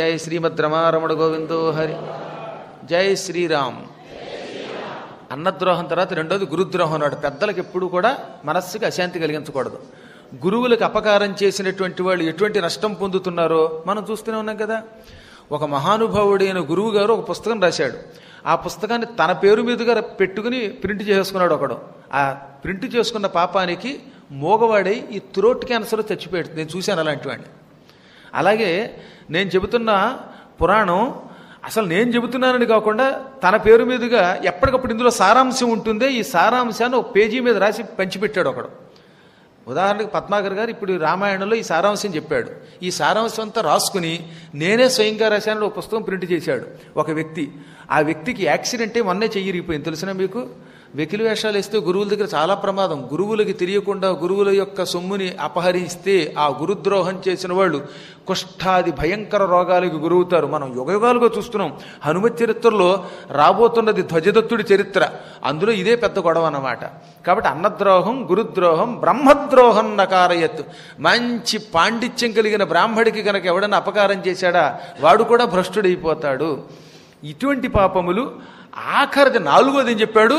జై శ్రీమద్ రమారమణ గోవిందో హరి జై శ్రీరామ్ అన్నద్రోహం తర్వాత రెండోది గురుద్రోహం అన్నాడు పెద్దలకు ఎప్పుడు కూడా మనస్సుకి అశాంతి కలిగించకూడదు గురువులకు అపకారం చేసినటువంటి వాళ్ళు ఎటువంటి నష్టం పొందుతున్నారో మనం చూస్తూనే ఉన్నాం కదా ఒక మహానుభావుడైన గురువు గారు ఒక పుస్తకం రాశాడు ఆ పుస్తకాన్ని తన పేరు మీదుగా పెట్టుకుని ప్రింట్ చేసుకున్నాడు ఒకడు ఆ ప్రింట్ చేసుకున్న పాపానికి మోగవాడై ఈ త్రోట్ క్యాన్సర్ చచ్చిపోయాడు నేను చూశాను అలాంటి వాడిని అలాగే నేను చెబుతున్న పురాణం అసలు నేను చెబుతున్నానని కాకుండా తన పేరు మీదుగా ఎప్పటికప్పుడు ఇందులో సారాంశం ఉంటుందే ఈ సారాంశాన్ని ఒక పేజీ మీద రాసి పంచిపెట్టాడు ఒకడు ఉదాహరణకు పద్మాకర్ గారు ఇప్పుడు ఈ రామాయణంలో ఈ సారాంశం చెప్పాడు ఈ సారాంశం అంతా రాసుకుని నేనే స్వయంగా రాశాను ఒక పుస్తకం ప్రింట్ చేశాడు ఒక వ్యక్తి ఆ వ్యక్తికి యాక్సిడెంటే మొన్నే చెయ్యిరిగిపోయింది తెలిసిన మీకు వెకిలి వేషాలు వేస్తే గురువుల దగ్గర చాలా ప్రమాదం గురువులకి తెలియకుండా గురువుల యొక్క సొమ్ముని అపహరిస్తే ఆ గురుద్రోహం చేసిన వాళ్ళు కుష్ఠాది భయంకర రోగాలకు గురవుతారు మనం యుగయుగాలుగా చూస్తున్నాం హనుమత్ చరిత్రలో రాబోతున్నది ధ్వజదత్తుడి చరిత్ర అందులో ఇదే పెద్ద గొడవ అన్నమాట కాబట్టి అన్నద్రోహం గురుద్రోహం బ్రహ్మద్రోహం నకారయత్ మంచి పాండిత్యం కలిగిన బ్రాహ్మడికి కనుక ఎవడన్నా అపకారం చేశాడా వాడు కూడా భ్రష్టుడైపోతాడు ఇటువంటి పాపములు ఆఖరిది నాలుగోది ఏం చెప్పాడు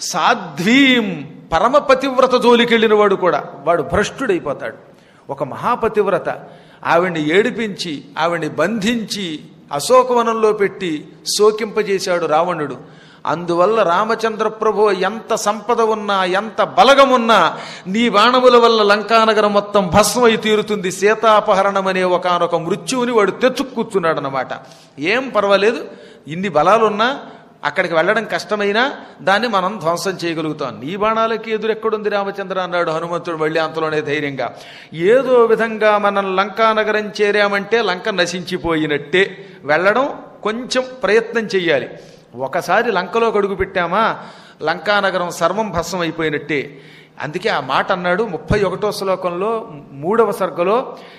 సాధ్వీం పరమ పతివ్రత జోలికెళ్ళిన వాడు కూడా వాడు భ్రష్టుడైపోతాడు ఒక మహాపతివ్రత ఆవిడ్ని ఏడిపించి ఆవిడ్ని బంధించి అశోకవనంలో పెట్టి శోకింపజేశాడు రావణుడు అందువల్ల రామచంద్ర ప్రభు ఎంత సంపద ఉన్నా ఎంత బలగమున్నా నీ బాణముల వల్ల లంకానగరం మొత్తం భస్మై తీరుతుంది సీతాపహరణం అనే ఒకనొక మృత్యువుని వాడు తెచ్చుకూర్చున్నాడు అనమాట ఏం పర్వాలేదు ఇన్ని బలాలున్నా అక్కడికి వెళ్ళడం కష్టమైనా దాన్ని మనం ధ్వంసం చేయగలుగుతాం నీ బాణాలకి ఎదురు ఎక్కడుంది రామచంద్ర అన్నాడు హనుమంతుడు మళ్ళీ అంతలోనే ధైర్యంగా ఏదో విధంగా మనం లంకానగరం చేరామంటే లంక నశించిపోయినట్టే వెళ్ళడం కొంచెం ప్రయత్నం చెయ్యాలి ఒకసారి లంకలోకి అడుగు పెట్టామా లంకానగరం సర్వం భస్మం అయిపోయినట్టే అందుకే ఆ మాట అన్నాడు ముప్పై ఒకటో శ్లోకంలో మూడవ సర్గలో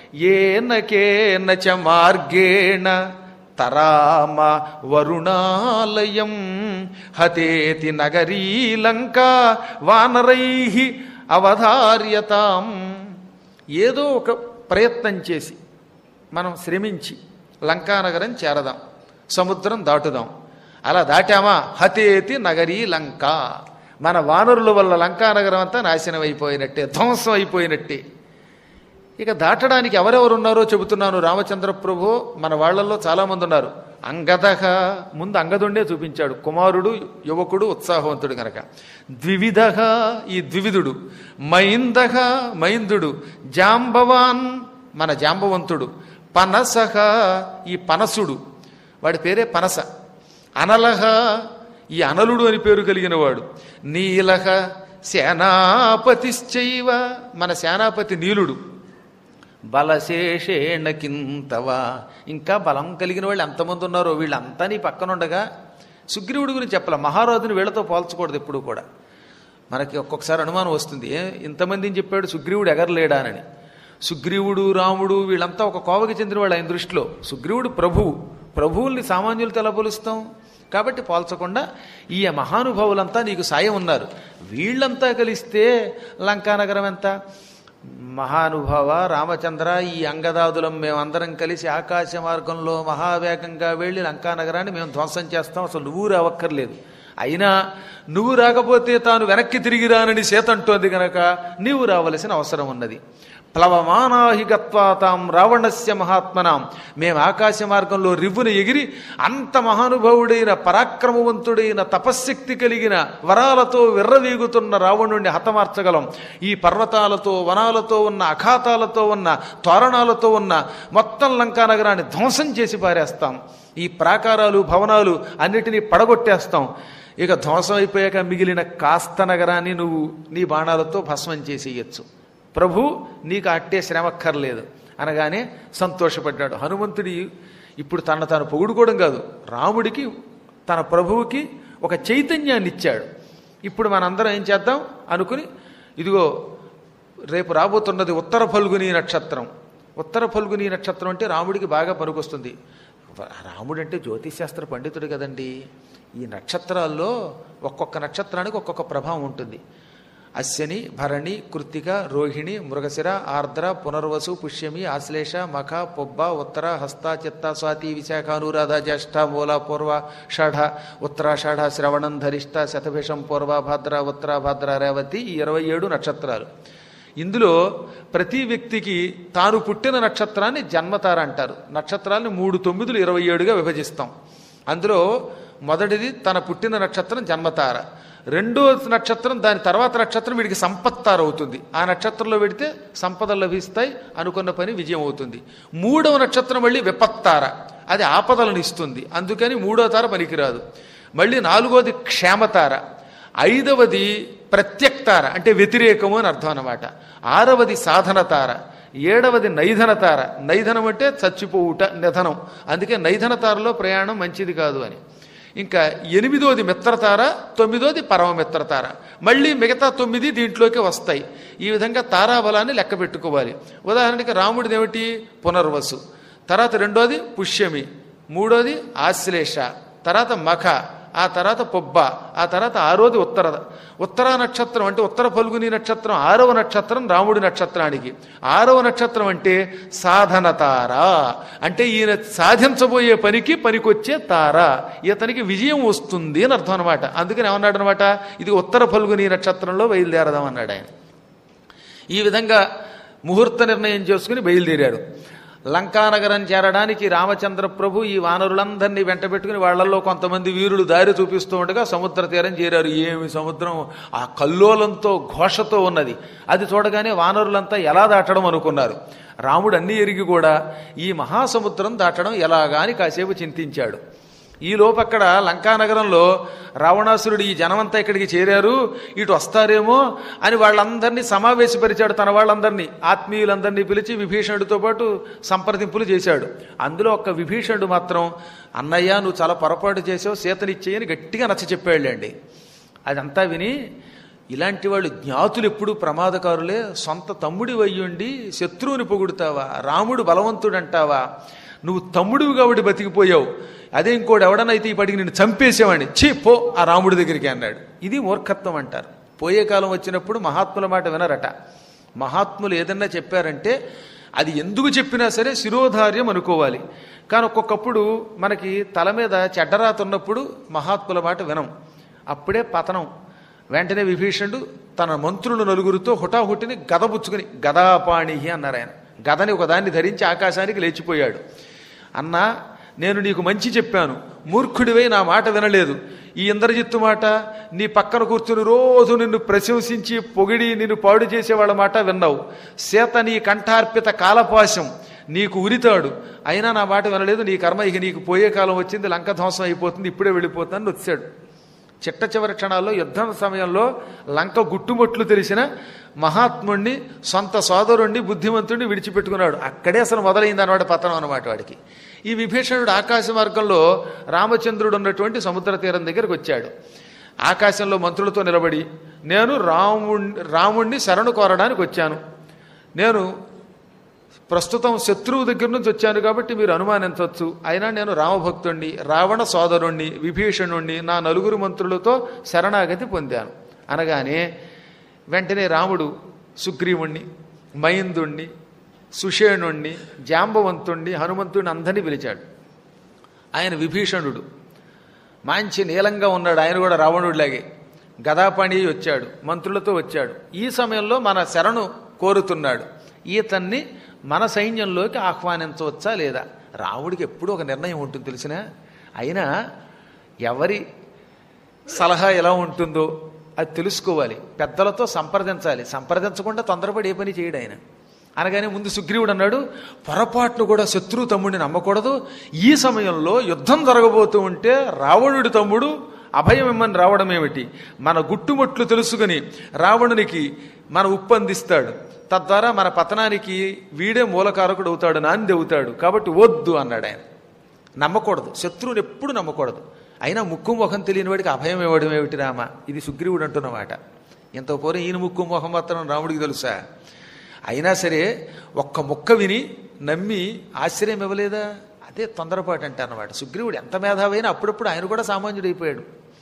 ఏనకేన చ మార్గేణ తరామ వరుణాలయం హతేతి నగరీ లంక వానరై అవధార్యతాం ఏదో ఒక ప్రయత్నం చేసి మనం శ్రమించి లంకానగరం చేరదాం సముద్రం దాటుదాం అలా దాటామా హతేతి నగరీ లంక మన వానరుల వల్ల లంకానగరం అంతా నాశనం అయిపోయినట్టే ధ్వంసం అయిపోయినట్టే ఇక దాటడానికి ఎవరెవరు ఉన్నారో చెబుతున్నాను రామచంద్ర ప్రభు మన వాళ్ళల్లో చాలామంది ఉన్నారు అంగదహ ముందు అంగదుండే చూపించాడు కుమారుడు యువకుడు ఉత్సాహవంతుడు కనుక ద్వివిధ ఈ ద్వివిధుడు మైందహ మైందుడు జాంబవాన్ మన జాంబవంతుడు పనసహ ఈ పనసుడు వాడి పేరే పనస అనలహ ఈ అనలుడు అని పేరు కలిగిన వాడు నీలహ సేనాపతిశ్చైవ మన సేనాపతి నీలుడు బలశేషేణ కింతవా ఇంకా బలం కలిగిన వాళ్ళు ఎంతమంది ఉన్నారో వీళ్ళంతా నీ పక్కన ఉండగా సుగ్రీవుడి గురించి చెప్పాల మహారాజుని వీళ్ళతో పోల్చకూడదు ఎప్పుడు కూడా మనకి ఒక్కొక్కసారి అనుమానం వస్తుంది ఏ ఇంతమందిని చెప్పాడు సుగ్రీవుడు ఎగరలేడానని సుగ్రీవుడు రాముడు వీళ్ళంతా ఒక కోవకి చెందినవాడు ఆయన దృష్టిలో సుగ్రీవుడు ప్రభువు ప్రభువుల్ని సామాన్యులతో ఎలా పోలుస్తాం కాబట్టి పోల్చకుండా ఈ మహానుభావులంతా నీకు సాయం ఉన్నారు వీళ్ళంతా కలిస్తే లంకానగరం ఎంత మహానుభావ రామచంద్ర ఈ అంగదాదులం మేమందరం కలిసి ఆకాశ మార్గంలో మహావేగంగా వెళ్ళి లంకానగరాన్ని మేము ధ్వంసం చేస్తాం అసలు నువ్వు రావక్కర్లేదు అయినా నువ్వు రాకపోతే తాను వెనక్కి తిరిగి రానని సేత అంటోంది గనక నీవు రావలసిన అవసరం ఉన్నది ప్లవమానాహి గత్వా తాం రావణస్య మహాత్మనాం మేము ఆకాశ మార్గంలో రివ్వున ఎగిరి అంత మహానుభావుడైన పరాక్రమవంతుడైన తపశ్శక్తి కలిగిన వరాలతో విర్రవీగుతున్న రావణుణ్ణి హతమార్చగలం ఈ పర్వతాలతో వనాలతో ఉన్న అఖాతాలతో ఉన్న తోరణాలతో ఉన్న మొత్తం లంకా నగరాన్ని ధ్వంసం చేసి పారేస్తాం ఈ ప్రాకారాలు భవనాలు అన్నిటినీ పడగొట్టేస్తాం ఇక ధ్వంసం అయిపోయాక మిగిలిన కాస్త నగరాన్ని నువ్వు నీ బాణాలతో భస్మం చేసేయచ్చు ప్రభు నీకు అట్టే శ్రమక్కర్లేదు అనగానే సంతోషపడ్డాడు హనుమంతుడి ఇప్పుడు తన తాను పొగుడుకోవడం కాదు రాముడికి తన ప్రభువుకి ఒక చైతన్యాన్ని ఇచ్చాడు ఇప్పుడు మనందరం ఏం చేద్దాం అనుకుని ఇదిగో రేపు రాబోతున్నది ఉత్తర ఫల్గుని నక్షత్రం ఉత్తర ఫల్గుని నక్షత్రం అంటే రాముడికి బాగా పనికొస్తుంది రాముడు అంటే జ్యోతిశాస్త్ర పండితుడు కదండి ఈ నక్షత్రాల్లో ఒక్కొక్క నక్షత్రానికి ఒక్కొక్క ప్రభావం ఉంటుంది అశ్వని భరణి కృత్తిక రోహిణి మృగశిర ఆర్ద్ర పునర్వసు పుష్యమి ఆశ్లేష మఖ పొబ్బ ఉత్తర హస్త చిత్త స్వాతి విశాఖ అనురాధ జ్యేష్ఠ మూల పూర్వ షఢ ఉత్తరాషాఢ శ్రవణం ధరిష్ట శతభిషం పూర్వ భద్ర ఉత్తర భద్ర రేవతి ఈ ఇరవై ఏడు నక్షత్రాలు ఇందులో ప్రతి వ్యక్తికి తాను పుట్టిన నక్షత్రాన్ని జన్మతార అంటారు నక్షత్రాన్ని మూడు తొమ్మిదిలు ఇరవై ఏడుగా విభజిస్తాం అందులో మొదటిది తన పుట్టిన నక్షత్రం జన్మతార రెండో నక్షత్రం దాని తర్వాత నక్షత్రం వీడికి సంపత్తార అవుతుంది ఆ నక్షత్రంలో పెడితే సంపదలు లభిస్తాయి అనుకున్న పని విజయం అవుతుంది మూడవ నక్షత్రం మళ్ళీ విపత్తార అది ఆపదలను ఇస్తుంది అందుకని మూడో తార పనికిరాదు మళ్ళీ నాలుగోది క్షేమతార ఐదవది ప్రత్యక్తార అంటే వ్యతిరేకము అని అర్థం అన్నమాట ఆరవది సాధనతార ఏడవది నైధనతార నైధనం అంటే చచ్చిపోవుట నిధనం అందుకే నైధనతారలో ప్రయాణం మంచిది కాదు అని ఇంకా ఎనిమిదోది మిత్రతార తొమ్మిదోది పరమమిత్రతార మళ్ళీ మిగతా తొమ్మిది దీంట్లోకి వస్తాయి ఈ విధంగా తారాబలాన్ని లెక్క పెట్టుకోవాలి ఉదాహరణకి రాముడిది ఏమిటి పునర్వసు తర్వాత రెండోది పుష్యమి మూడోది ఆశ్లేష తర్వాత మఖ ఆ తర్వాత పొబ్బ ఆ తర్వాత ఆరోది ఉత్తర ఉత్తర నక్షత్రం అంటే ఉత్తర ఫల్గుని నక్షత్రం ఆరవ నక్షత్రం రాముడి నక్షత్రానికి ఆరవ నక్షత్రం అంటే సాధన తార అంటే ఈయన సాధించబోయే పనికి పనికొచ్చే తార ఇతనికి విజయం వస్తుంది అని అర్థం అనమాట అందుకని ఏమన్నాడు అనమాట ఇది ఉత్తర ఫల్గుని నక్షత్రంలో బయలుదేరదాం అన్నాడు ఆయన ఈ విధంగా ముహూర్త నిర్ణయం చేసుకుని బయలుదేరారు లంకానగరం చేరడానికి రామచంద్ర ప్రభు ఈ వానరులందరినీ వెంట పెట్టుకుని వాళ్ళల్లో కొంతమంది వీరులు దారి చూపిస్తూ ఉండగా సముద్ర తీరం చేరారు ఏమి సముద్రం ఆ కల్లోలంతో ఘోషతో ఉన్నది అది చూడగానే వానరులంతా ఎలా దాటడం అనుకున్నారు రాముడు అన్ని ఎరిగి కూడా ఈ మహాసముద్రం దాటడం ఎలాగా అని కాసేపు చింతించాడు ఈ లోపక్కడ లంకానగరంలో రావణాసురుడు ఈ జనమంతా ఇక్కడికి చేరారు ఇటు వస్తారేమో అని వాళ్ళందరినీ సమావేశపరిచాడు తన వాళ్ళందరినీ ఆత్మీయులందరినీ పిలిచి విభీషణుడితో పాటు సంప్రదింపులు చేశాడు అందులో ఒక్క విభీషణుడు మాత్రం అన్నయ్య నువ్వు చాలా పొరపాటు చేసావు సీతనిచ్చేయని గట్టిగా నచ్చ చెప్పాడులేండి అదంతా విని ఇలాంటి వాళ్ళు జ్ఞాతులు ఎప్పుడు ప్రమాదకారులే సొంత తమ్ముడి వయ్యుండి శత్రువుని పొగుడుతావా రాముడు బలవంతుడంటావా నువ్వు తమ్ముడివి కాబట్టి బతికిపోయావు అదే ఇంకోటి ఎవడనైతే ఈ పడికి నిన్ను చంపేసేవాడిని చీ పో ఆ రాముడి దగ్గరికి అన్నాడు ఇది మూర్ఖత్వం అంటారు పోయే కాలం వచ్చినప్పుడు మహాత్ముల మాట వినరట మహాత్ములు ఏదన్నా చెప్పారంటే అది ఎందుకు చెప్పినా సరే శిరోధార్యం అనుకోవాలి కానీ ఒక్కొక్కప్పుడు మనకి తల మీద చెడ్డరాత ఉన్నప్పుడు మహాత్ముల మాట వినం అప్పుడే పతనం వెంటనే విభీషణుడు తన మంత్రులు నలుగురితో హుటాహుటిని గద పుచ్చుకుని గదాపాణి అన్నారు ఆయన గదని ఒకదాన్ని ధరించి ఆకాశానికి లేచిపోయాడు అన్నా నేను నీకు మంచి చెప్పాను మూర్ఖుడివై నా మాట వినలేదు ఈ ఇంద్రజిత్తు మాట నీ పక్కన కూర్చుని రోజు నిన్ను ప్రశంసించి పొగిడి నిన్ను పాడు చేసే వాళ్ళ మాట విన్నావు సీత నీ కంఠార్పిత కాలపాశం నీకు ఉరితాడు అయినా నా మాట వినలేదు నీ కర్మ ఇక నీకు పోయే కాలం వచ్చింది లంక ధ్వంసం అయిపోతుంది ఇప్పుడే వెళ్ళిపోతుందని వచ్చాడు చిట్ట చివరి క్షణాల్లో యుద్ధం సమయంలో లంక గుట్టుమొట్లు తెలిసిన మహాత్ముణ్ణి సొంత సోదరుణ్ణి బుద్ధిమంతుడిని విడిచిపెట్టుకున్నాడు అక్కడే అసలు మొదలైంది అనమాట పతనం అనమాట వాడికి ఈ విభీషణుడు ఆకాశ మార్గంలో రామచంద్రుడు ఉన్నటువంటి సముద్ర తీరం దగ్గరికి వచ్చాడు ఆకాశంలో మంత్రులతో నిలబడి నేను రాముణ్ణి రాముణ్ణి శరణు కోరడానికి వచ్చాను నేను ప్రస్తుతం శత్రువు దగ్గర నుంచి వచ్చాను కాబట్టి మీరు అనుమానించవచ్చు అయినా నేను రామభక్తుణ్ణి రావణ సోదరుణ్ణి విభీషణుణ్ణి నా నలుగురు మంత్రులతో శరణాగతి పొందాను అనగానే వెంటనే రాముడు సుగ్రీవుణ్ణి మైందుణ్ణి సుషేణుణ్ణి జాంబవంతుణ్ణి హనుమంతుణ్ణి అందరినీ పిలిచాడు ఆయన విభీషణుడు మంచి నీలంగా ఉన్నాడు ఆయన కూడా రావణుడిలాగే గదాపాణి వచ్చాడు మంత్రులతో వచ్చాడు ఈ సమయంలో మన శరణు కోరుతున్నాడు ఈతన్ని మన సైన్యంలోకి ఆహ్వానించవచ్చా లేదా రాముడికి ఎప్పుడూ ఒక నిర్ణయం ఉంటుంది తెలిసిన అయినా ఎవరి సలహా ఎలా ఉంటుందో అది తెలుసుకోవాలి పెద్దలతో సంప్రదించాలి సంప్రదించకుండా తొందరపడి ఏ పని చేయడు ఆయన అనగానే ముందు సుగ్రీవుడు అన్నాడు పొరపాటును కూడా శత్రు తమ్ముడిని నమ్మకూడదు ఈ సమయంలో యుద్ధం జరగబోతూ ఉంటే రావణుడి తమ్ముడు అభయం ఇమ్మని రావడం ఏమిటి మన గుట్టుముట్లు తెలుసుకుని రావణునికి మన ఉప్పు అందిస్తాడు తద్వారా మన పతనానికి వీడే మూలకారకుడు అవుతాడు నాంది అవుతాడు కాబట్టి వద్దు అన్నాడు ఆయన నమ్మకూడదు శత్రువుని ఎప్పుడు నమ్మకూడదు అయినా ముక్కు ముఖం తెలియని వాడికి అభయం ఇవ్వడం ఏమిటి రామ ఇది సుగ్రీవుడు అంటున్నమాట ఇంత పూర్వం ఈయన ముక్కు ముఖం మాత్రం రాముడికి తెలుసా అయినా సరే ఒక్క ముక్క విని నమ్మి ఆశ్చర్యం ఇవ్వలేదా అదే తొందరపాటు అంటే అన్నమాట సుగ్రీవుడు ఎంత మేధావైనా అప్పుడప్పుడు ఆయన కూడా సామాన్యుడైపోయాడు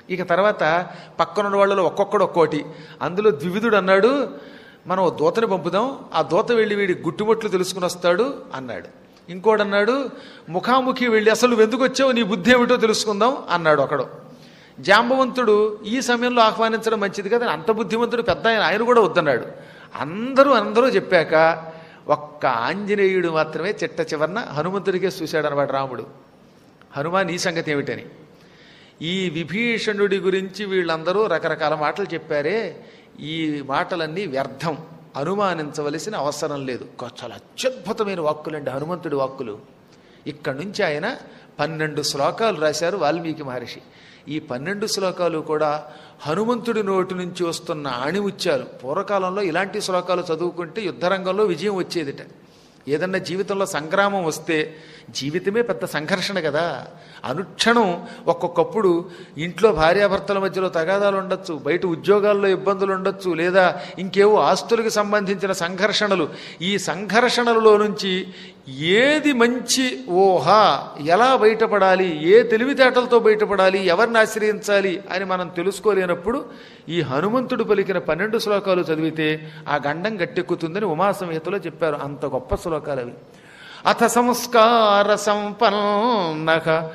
ఇక తర్వాత పక్కనున్న వాళ్ళలో ఒక్కొక్కడు ఒక్కోటి అందులో ద్వివిధుడు అన్నాడు మనం ఓ దూతని పంపుదాం ఆ దూత వెళ్ళి వీడి గుట్టుముట్లు తెలుసుకుని వస్తాడు అన్నాడు ఇంకోడు అన్నాడు ముఖాముఖి వెళ్ళి అసలు నువ్వు ఎందుకు వచ్చావు నీ బుద్ధి ఏమిటో తెలుసుకుందాం అన్నాడు ఒకడు జాంబవంతుడు ఈ సమయంలో ఆహ్వానించడం మంచిది కదా అంత బుద్ధిమంతుడు పెద్ద ఆయన ఆయన కూడా వద్దన్నాడు అందరూ అందరూ చెప్పాక ఒక్క ఆంజనేయుడు మాత్రమే చిట్ట చివరన హనుమంతుడికే చూశాడనమాట రాముడు హనుమాన్ ఈ సంగతి ఏమిటని ఈ విభీషణుడి గురించి వీళ్ళందరూ రకరకాల మాటలు చెప్పారే ఈ మాటలన్నీ వ్యర్థం అనుమానించవలసిన అవసరం లేదు కొ- చాలా అత్యద్భుతమైన వాక్కులండి హనుమంతుడి వాక్కులు ఇక్కడి నుంచి ఆయన పన్నెండు శ్లోకాలు రాశారు వాల్మీకి మహర్షి ఈ పన్నెండు శ్లోకాలు కూడా హనుమంతుడి నోటి నుంచి వస్తున్న ఆణిముత్యాలు పూర్వకాలంలో ఇలాంటి శ్లోకాలు చదువుకుంటే యుద్ధరంగంలో విజయం వచ్చేదిట ఏదన్నా జీవితంలో సంగ్రామం వస్తే జీవితమే పెద్ద సంఘర్షణ కదా అనుక్షణం ఒక్కొక్కప్పుడు ఇంట్లో భార్యాభర్తల మధ్యలో తగాదాలు ఉండొచ్చు బయట ఉద్యోగాల్లో ఇబ్బందులు ఉండొచ్చు లేదా ఇంకేవో ఆస్తులకు సంబంధించిన సంఘర్షణలు ఈ సంఘర్షణలలో నుంచి ఏది మంచి ఊహ ఎలా బయటపడాలి ఏ తెలివితేటలతో బయటపడాలి ఎవరిని ఆశ్రయించాలి అని మనం తెలుసుకోలేనప్పుడు ఈ హనుమంతుడు పలికిన పన్నెండు శ్లోకాలు చదివితే ఆ గండం గట్టెక్కుతుందని ఉమాసమేతలో చెప్పారు అంత గొప్ప శ్లోకాలు అవి అథ సంస్కార సంపన్న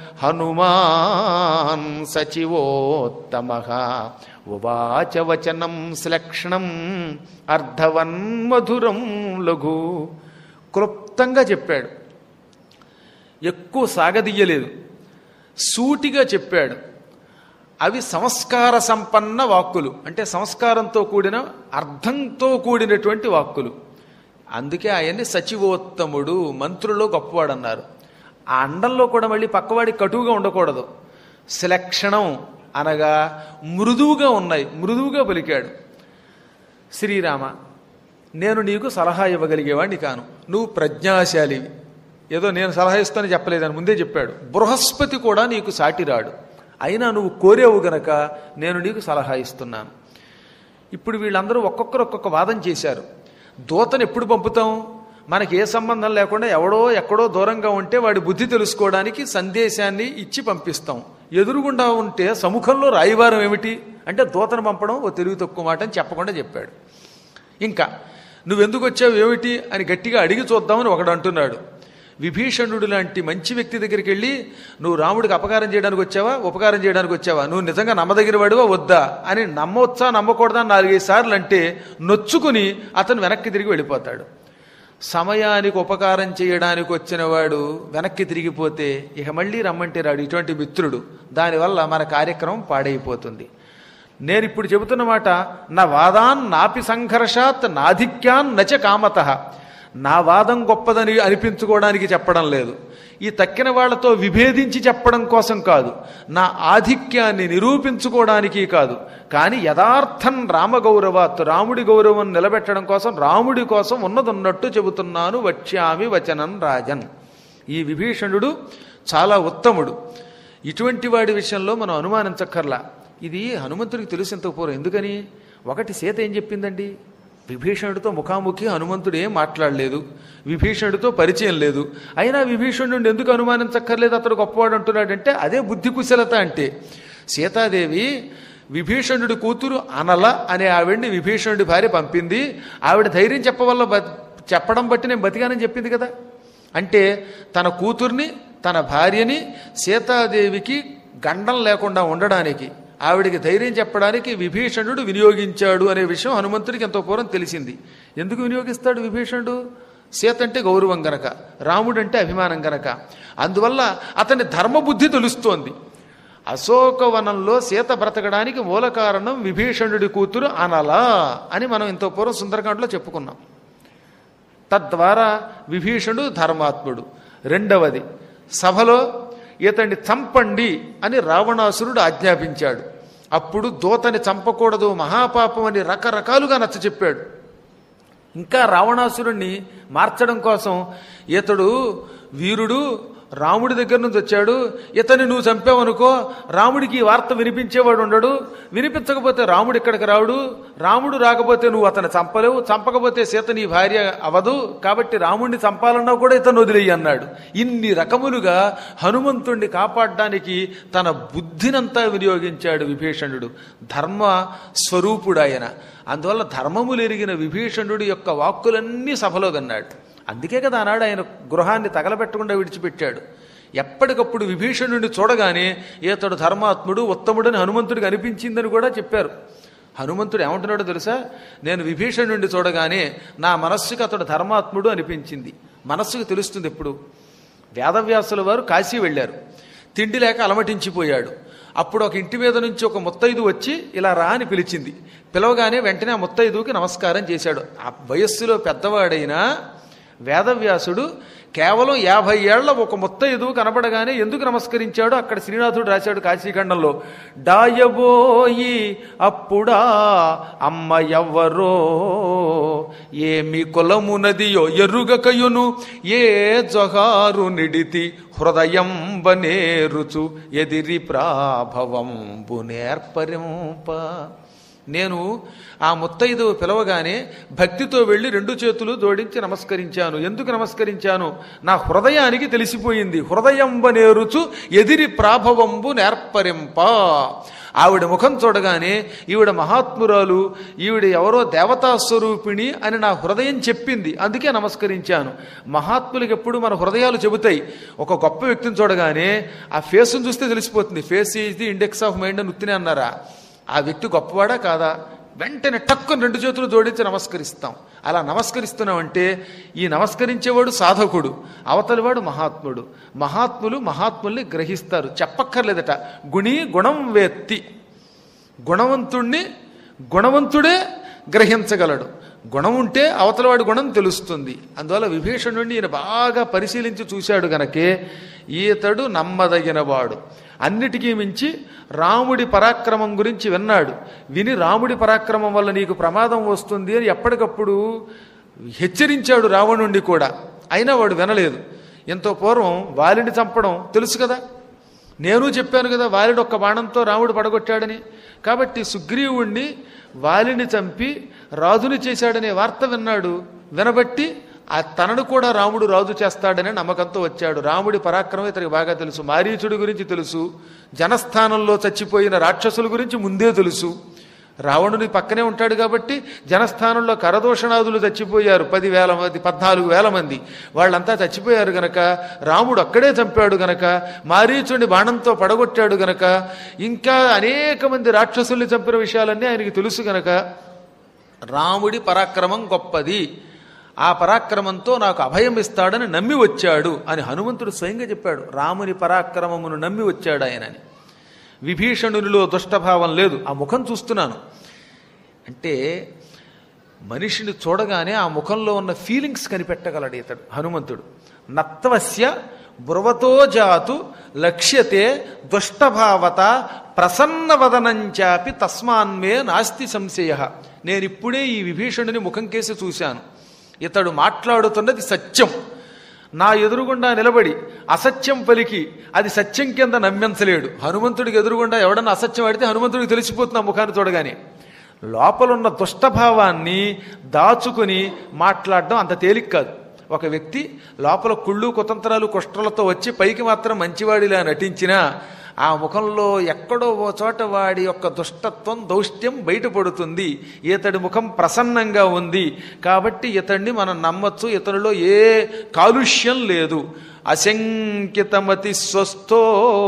హనుమాన్ సచివోత్తమ ఉవాచ వచనం శ్లక్షణం అర్ధవన్మధురం లఘు క్లుప్తంగా చెప్పాడు ఎక్కువ సాగదీయలేదు సూటిగా చెప్పాడు అవి సంస్కార సంపన్న వాక్కులు అంటే సంస్కారంతో కూడిన అర్థంతో కూడినటువంటి వాక్కులు అందుకే ఆయన్ని సచివోత్తముడు మంత్రుల్లో గొప్పవాడు అన్నారు ఆ అండంలో కూడా మళ్ళీ పక్కవాడి కటువుగా ఉండకూడదు శ్లక్షణం అనగా మృదువుగా ఉన్నాయి మృదువుగా పలికాడు శ్రీరామ నేను నీకు సలహా ఇవ్వగలిగేవాడిని కాను నువ్వు ప్రజ్ఞాశాలివి ఏదో నేను సలహా ఇస్తానని చెప్పలేదని ముందే చెప్పాడు బృహస్పతి కూడా నీకు సాటిరాడు అయినా నువ్వు కోరేవు గనక నేను నీకు సలహా ఇస్తున్నాను ఇప్పుడు వీళ్ళందరూ ఒక్కొక్కరు ఒక్కొక్క వాదం చేశారు దూతను ఎప్పుడు పంపుతాం మనకి ఏ సంబంధం లేకుండా ఎవడో ఎక్కడో దూరంగా ఉంటే వాడి బుద్ధి తెలుసుకోవడానికి సందేశాన్ని ఇచ్చి పంపిస్తాం ఎదురుగుండా ఉంటే సముఖంలో రాయివారం ఏమిటి అంటే దూతను పంపడం ఓ తెలివి తక్కువ మాట అని చెప్పకుండా చెప్పాడు ఇంకా నువ్వెందుకు వచ్చావు ఏమిటి అని గట్టిగా అడిగి చూద్దామని ఒకడు అంటున్నాడు విభీషణుడు లాంటి మంచి వ్యక్తి దగ్గరికి వెళ్ళి నువ్వు రాముడికి అపకారం చేయడానికి వచ్చావా ఉపకారం చేయడానికి వచ్చావా నువ్వు నిజంగా నమ్మదగిన వాడివా వద్దా అని నమ్మవచ్చా నమ్మకూడదా అని నాలుగైదు సార్లు అంటే నొచ్చుకుని అతను వెనక్కి తిరిగి వెళ్ళిపోతాడు సమయానికి ఉపకారం చేయడానికి వచ్చిన వాడు వెనక్కి తిరిగిపోతే ఇక మళ్ళీ రమ్మంటే రాడు ఇటువంటి మిత్రుడు దానివల్ల మన కార్యక్రమం పాడైపోతుంది నేను ఇప్పుడు చెబుతున్న మాట నా వాదాన్ నాపి సంఘర్షాత్ నాధిక్యాన్ నచ కామత నా వాదం గొప్పదని అనిపించుకోవడానికి చెప్పడం లేదు ఈ తక్కిన వాళ్ళతో విభేదించి చెప్పడం కోసం కాదు నా ఆధిక్యాన్ని నిరూపించుకోవడానికి కాదు కానీ యథార్థం రామగౌరవాత్ రాముడి గౌరవం నిలబెట్టడం కోసం రాముడి కోసం ఉన్నదున్నట్టు చెబుతున్నాను వక్ష్యామి వచనం రాజన్ ఈ విభీషణుడు చాలా ఉత్తముడు ఇటువంటి వాడి విషయంలో మనం అనుమానించక్కర్లా ఇది హనుమంతుడికి తెలుసు ఇంత పూర్వం ఎందుకని ఒకటి సీత ఏం చెప్పిందండి విభీషణుడితో ముఖాముఖి హనుమంతుడు ఏం మాట్లాడలేదు విభీషణుడితో పరిచయం లేదు అయినా విభీషణుడిని ఎందుకు అనుమానించక్కర్లేదు అతడు గొప్పవాడు అంటున్నాడంటే అదే బుద్ధి కుశలత అంటే సీతాదేవి విభీషణుడి కూతురు అనల అనే ఆవిడ్ని విభీషణుడి భార్య పంపింది ఆవిడ ధైర్యం చెప్పవల్ల బ- చెప్పడం బట్టి నేను బతికానని చెప్పింది కదా అంటే తన కూతుర్ని తన భార్యని సీతాదేవికి గండం లేకుండా ఉండడానికి ఆవిడికి ధైర్యం చెప్పడానికి విభీషణుడు వినియోగించాడు అనే విషయం హనుమంతుడికి ఎంతో పూర్వం తెలిసింది ఎందుకు వినియోగిస్తాడు విభీషణుడు సీత అంటే గౌరవం గనక రాముడు అంటే అభిమానం గనక అందువల్ల అతని ధర్మబుద్ధి తెలుస్తోంది అశోకవనంలో సీత బ్రతకడానికి మూల కారణం విభీషణుడి కూతురు అనలా అని మనం ఎంతో పూర్వం సుందరకాండలో చెప్పుకున్నాం తద్వారా విభీషణుడు ధర్మాత్ముడు రెండవది సభలో ఇతన్ని చంపండి అని రావణాసురుడు ఆజ్ఞాపించాడు అప్పుడు దూతని చంపకూడదు మహాపాపం అని రకరకాలుగా నచ్చ చెప్పాడు ఇంకా రావణాసురుణ్ణి మార్చడం కోసం ఇతడు వీరుడు రాముడి దగ్గర నుంచి వచ్చాడు ఇతన్ని నువ్వు చంపావనుకో రాముడికి ఈ వార్త వినిపించేవాడు ఉండడు వినిపించకపోతే రాముడు ఇక్కడికి రావుడు రాముడు రాకపోతే నువ్వు అతన్ని చంపలేవు చంపకపోతే సీత నీ భార్య అవదు కాబట్టి రాముడిని చంపాలన్నా కూడా ఇతను వదిలేయి అన్నాడు ఇన్ని రకములుగా హనుమంతుణ్ణి కాపాడడానికి తన బుద్ధినంతా వినియోగించాడు విభీషణుడు ధర్మ స్వరూపుడు ఆయన అందువల్ల ధర్మములు ఎరిగిన విభీషణుడి యొక్క వాక్కులన్నీ సభలో కన్నాడు అందుకే కదా ఆనాడు ఆయన గృహాన్ని తగలబెట్టకుండా విడిచిపెట్టాడు ఎప్పటికప్పుడు విభీషణుడిని చూడగానే ఇతడు ధర్మాత్ముడు ఉత్తముడని హనుమంతుడికి అనిపించిందని కూడా చెప్పారు హనుమంతుడు ఏమంటున్నాడో తెలుసా నేను విభీషణుడిని చూడగానే నా మనస్సుకి అతడు ధర్మాత్ముడు అనిపించింది మనస్సుకు తెలుస్తుంది ఎప్పుడు వేదవ్యాసుల వారు కాశీ వెళ్ళారు తిండి లేక అలమటించిపోయాడు అప్పుడు ఒక ఇంటి మీద నుంచి ఒక ముత్తైదు వచ్చి ఇలా రా అని పిలిచింది పిలవగానే వెంటనే ఆ ముత్తైదుకి నమస్కారం చేశాడు ఆ వయస్సులో పెద్దవాడైనా వేదవ్యాసుడు కేవలం యాభై ఏళ్ల ఒక ముత్తైదు కనబడగానే ఎందుకు నమస్కరించాడో అక్కడ శ్రీనాథుడు రాశాడు కాశీఖండంలో డాయబోయి అప్పుడా అమ్మ ఎవ్వరో ఏమి కులమునదియో ఎరుగకయును ఏ జొహారు నిడితి హృదయం బనేరుచు ఎదిరి ప్రాభవంబు నేర్పరింప నేను ఆ ముత్తైదు పిలవగానే భక్తితో వెళ్ళి రెండు చేతులు జోడించి నమస్కరించాను ఎందుకు నమస్కరించాను నా హృదయానికి తెలిసిపోయింది హృదయంబనేరుచు ఎదిరి ప్రాభవంబు నేర్పరింప ఆవిడ ముఖం చూడగానే ఈవిడ మహాత్మురాలు ఈవిడ ఎవరో దేవతా స్వరూపిణి అని నా హృదయం చెప్పింది అందుకే నమస్కరించాను మహాత్ములకు ఎప్పుడు మన హృదయాలు చెబుతాయి ఒక గొప్ప వ్యక్తిని చూడగానే ఆ ఫేస్ను చూస్తే తెలిసిపోతుంది face is the index of mind అని ఉత్తినే అన్నారా ఆ వ్యక్తి గొప్పవాడా కాదా వెంటనే టక్కుని రెండు చేతులు జోడించి నమస్కరిస్తాం అలా నమస్కరిస్తున్నామంటే ఈ నమస్కరించేవాడు సాధకుడు అవతలివాడు మహాత్ముడు మహాత్ములు మహాత్ముల్ని గ్రహిస్తారు చెప్పక్కర్లేదట గుణి గుణం వేత్తి గుణవంతుణ్ణి గుణవంతుడే గ్రహించగలడు గుణం ఉంటే అవతలవాడి గుణం తెలుస్తుంది అందువల్ల విభీషణుడిని ఈయన బాగా పరిశీలించి చూశాడు గనకే ఈతడు నమ్మదగినవాడు అన్నిటికీ మించి రాముడి పరాక్రమం గురించి విన్నాడు విని రాముడి పరాక్రమం వల్ల నీకు ప్రమాదం వస్తుంది అని ఎప్పటికప్పుడు హెచ్చరించాడు రావణుణ్ణి కూడా అయినా వాడు వినలేదు ఎంతో పూర్వం వాలిని చంపడం తెలుసు కదా నేను చెప్పాను కదా వాలిని ఒక్క బాణంతో రాముడు పడగొట్టాడని కాబట్టి సుగ్రీవుణ్ణి వాలిని చంపి రాజుని చేశాడనే వార్త విన్నాడు వినబట్టి ఆ తనను కూడా రాముడు రాజు చేస్తాడనే నమ్మకంతో వచ్చాడు రాముడి పరాక్రమం ఇతనికి బాగా తెలుసు మారీచుడి గురించి తెలుసు జనస్థానంలో చచ్చిపోయిన రాక్షసుల గురించి ముందే తెలుసు రావణుని పక్కనే ఉంటాడు కాబట్టి జనస్థానంలో కరదోషణాదులు చచ్చిపోయారు పదివేల మంది పద్నాలుగు వేల మంది వాళ్ళంతా చచ్చిపోయారు గనక రాముడు అక్కడే చంపాడు గనక మారీచుడిని బాణంతో పడగొట్టాడు గనక ఇంకా అనేక మంది రాక్షసుల్ని చంపిన విషయాలన్నీ ఆయనకి తెలుసు గనక రాముడి పరాక్రమం గొప్పది ఆ పరాక్రమంతో నాకు అభయం ఇస్తాడని నమ్మి వచ్చాడు అని హనుమంతుడు స్వయంగా చెప్పాడు రాముని పరాక్రమమును నమ్మి వచ్చాడు ఆయనని విభీషణునిలో దుష్టభావం లేదు ఆ ముఖం చూస్తున్నాను అంటే మనిషిని చూడగానే ఆ ముఖంలో ఉన్న ఫీలింగ్స్ కనిపెట్టగలడు ఇతడు హనుమంతుడు నత్వస్య బ్రువతో జాతు లక్ష్యతే దుష్టభావత ప్రసన్నవదనంచాపి తస్మాన్మే నాస్తి సంశయ నేనిప్పుడే ఈ విభీషణుని ముఖం కేసి చూశాను ఇతడు మాట్లాడుతున్నది సత్యం నా ఎదురుగుండా నిలబడి అసత్యం పలికి అది సత్యం కింద నమ్మించలేడు హనుమంతుడికి ఎదురుగుండా ఎవడన్నా అసత్యం ఆడితే హనుమంతుడికి తెలిసిపోతుంది ఆ ముఖాన్ని చూడగానే లోపలున్న దుష్టభావాన్ని దాచుకుని మాట్లాడడం అంత తేలిక కాదు ఒక వ్యక్తి లోపల కుళ్ళు కుతంత్రాలు కుష్ట్రలతో వచ్చి పైకి మాత్రం మంచివాడిలా నటించినా ఆ ముఖంలో ఎక్కడో ఓ చోట వాడి యొక్క దుష్టత్వం దౌష్ట్యం బయటపడుతుంది ఇతడి ముఖం ప్రసన్నంగా ఉంది కాబట్టి ఇతడిని మనం నమ్మచ్చు ఇతనిలో ఏ కాలుష్యం లేదు అశంకితమతి స్వస్థో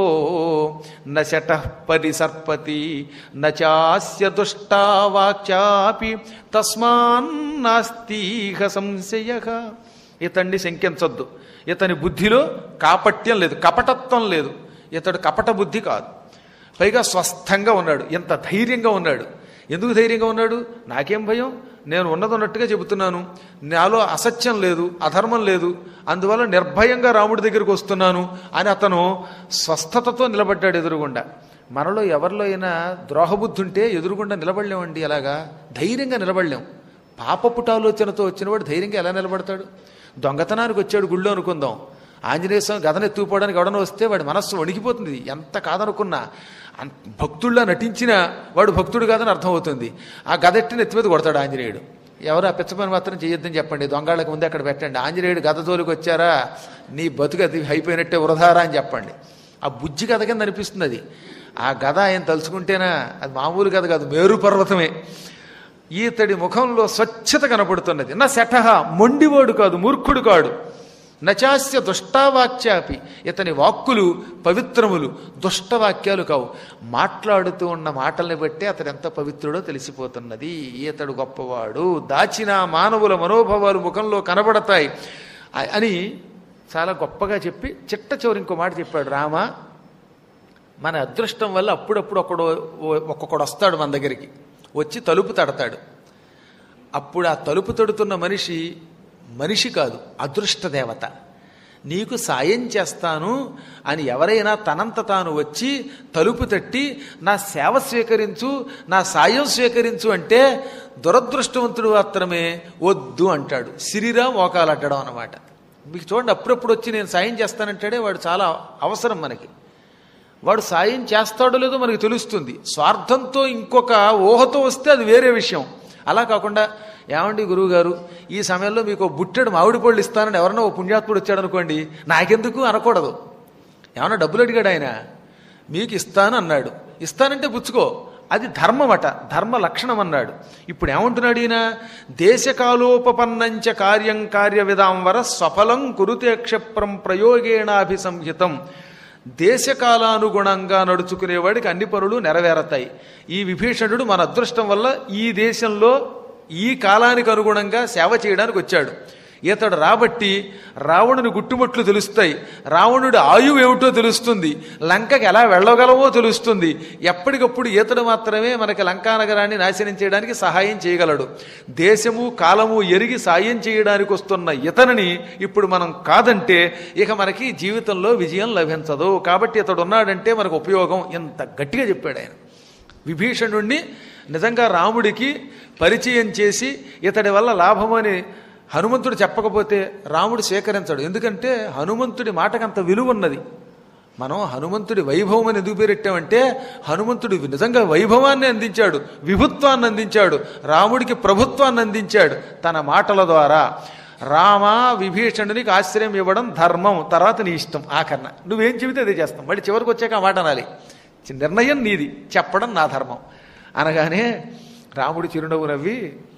నశట పరిసర్పతి నచాస్య దుష్టావాక్యాపి తస్మాన్నాస్తీహ సంశయ ఇతన్ని శంకించొద్దు ఇతని బుద్ధిలో కాపట్యం లేదు కపటత్వం లేదు ఇతడు కపట బుద్ధి కాదు పైగా స్వస్థంగా ఉన్నాడు ఎంత ధైర్యంగా ఉన్నాడు ఎందుకు ధైర్యంగా ఉన్నాడు నాకేం భయం నేను ఉన్నది ఉన్నట్టుగా చెబుతున్నాను నాలో అసత్యం లేదు అధర్మం లేదు అందువల్ల నిర్భయంగా రాముడి దగ్గరికి వస్తున్నాను అని అతను స్వస్థతతో నిలబడ్డాడు ఎదురుగుండా మనలో ఎవరిలో అయినా ద్రోహబుద్ధి ఉంటే ఎదురుగుండా నిలబడలేమండి అలాగా ధైర్యంగా నిలబడలేం పాపపుటాలోచనతో వచ్చినవాడు ధైర్యంగా ఎలా నిలబడతాడు దొంగతనానికి వచ్చాడు గుళ్ళో అనుకుందాం ఆంజనేయ స్వామి గదను ఎత్తుకుపోవడానికి ఎవడన వస్తే వాడి మనస్సు వణికిపోతుంది ఎంత కాదనుకున్నా అన్- భక్తుల్లా నటించినా వాడు భక్తుడు కాదని అర్థమవుతుంది ఆ గదెట్టిన ఎత్తి మీద కొడతాడు ఆంజనేయుడు ఎవరు ఆ పిచ్చ పని మాత్రం చేయొద్దని చెప్పండి దొంగళ్ళకి ముందే అక్కడ పెట్టండి ఆంజనేయుడు గద తోలికి వచ్చారా నీ బతుకు అది అయిపోయినట్టే వృధారా అని చెప్పండి ఆ బుజ్జి కథ కింద అనిపిస్తుంది అది ఆ గద ఆయన తలుచుకుంటేనా అది మామూలు కథ కాదు మేరు పర్వతమే ఈతడి ముఖంలో స్వచ్ఛత కనపడుతున్నది నా శఠహ మొండివాడు కాదు మూర్ఖుడు కాడు నచాస్య దుష్టావాక్యాపి ఇతని వాక్కులు పవిత్రములు దుష్టవాక్యాలు కావు మాట్లాడుతూ ఉన్న మాటల్ని బట్టి అతడు ఎంత పవిత్రుడో తెలిసిపోతున్నది ఈతడు గొప్పవాడు దాచిన మానవుల మనోభావాలు ముఖంలో కనబడతాయి అ- అని చాలా గొప్పగా చెప్పి చిట్ట చివరి ఇంకో మాట చెప్పాడు రామ మన అదృష్టం వల్ల అప్పుడప్పుడు ఒకడు ఒక్కొక్కడు వస్తాడు మన దగ్గరికి వచ్చి తలుపు తడతాడు అప్పుడు ఆ తలుపు తడుతున్న మనిషి మనిషి కాదు అదృష్ట దేవత నీకు సాయం చేస్తాను అని ఎవరైనా తనంత తాను వచ్చి తలుపు తట్టి నా సేవ స్వీకరించు నా సాయం స్వీకరించు అంటే దురదృష్టవంతుడు మాత్రమే వద్దు అంటాడు సిరిరా మోకాలట్టడం అనమాట మీకు చూడండి అప్పుడప్పుడు వచ్చి నేను సాయం చేస్తానంటాడే వాడు చాలా అవసరం మనకి వాడు సాయం చేస్తాడో లేదో మనకు తెలుస్తుంది స్వార్థంతో ఇంకొక ఊహతో వస్తే అది వేరే విషయం అలా కాకుండా ఏమండి గురువుగారు ఈ సమయంలో మీకు ఓ బుట్టెడు మామిడి పళ్ళు ఇస్తానని ఎవరన్నా ఓ పుణ్యాత్ముడు వచ్చాడు అనుకోండి నాకెందుకు అనకూడదు ఏమన్నా డబ్బులు అడిగాడు ఆయన మీకు ఇస్తాను అన్నాడు ఇస్తానంటే పుచ్చుకో అది ధర్మం అట ధర్మ లక్షణం అన్నాడు ఇప్పుడు ఏమంటున్నాడు ఈయన దేశకాలోపపన్నంచ కార్యం కార్య విధాంవర స్వఫలం కురుతే క్షిప్రం ప్రయోగేణాభిసంహితం దేశకాలానుగుణంగా నడుచుకునేవాడికి అన్ని పనులు నెరవేరతాయి ఈ విభీషణుడు మన అదృష్టం వల్ల ఈ దేశంలో ఈ కాలానికి అనుగుణంగా సేవ చేయడానికి వచ్చాడు ఇతడు రాబట్టి రావణుని గుట్టుముట్లు తెలుస్తాయి రావణుడి ఆయువు ఏమిటో తెలుస్తుంది లంకకి ఎలా వెళ్ళగలమో తెలుస్తుంది ఎప్పటికప్పుడు ఈతడు మాత్రమే మనకి లంకా నగరాన్ని నాశనం చేయడానికి సహాయం చేయగలడు దేశము కాలము ఎరిగి సాయం చేయడానికి వస్తున్న ఇతనిని ఇప్పుడు మనం కాదంటే ఇక మనకి జీవితంలో విజయం లభించదు కాబట్టి ఇతడు ఉన్నాడంటే మనకు ఉపయోగం ఎంత గట్టిగా చెప్పాడు ఆయన విభీషణుణ్ణి నిజంగా రాముడికి పరిచయం చేసి ఇతడి వల్ల లాభమని హనుమంతుడు చెప్పకపోతే రాముడు స్వీకరించడు ఎందుకంటే హనుమంతుడి మాటకంత విలువ ఉన్నది మనం హనుమంతుడి వైభవం అని ఎందుకు పేరెట్టామంటే హనుమంతుడు నిజంగా వైభవాన్ని అందించాడు విభుత్వాన్ని అందించాడు రాముడికి ప్రభుత్వాన్ని అందించాడు తన మాటల ద్వారా రామ విభీషణునికి ఆశ్రయం ఇవ్వడం ధర్మం తర్వాత నీ ఇష్టం ఆఖరణ నువ్వేం చెబితే అదే చేస్తాం మళ్ళీ చివరికి వచ్చాక ఆ మాట అనాలి నిర్ణయం నీది చెప్పడం నా ధర్మం అనగానే రాముడు చిరునవ్వు నవ్వి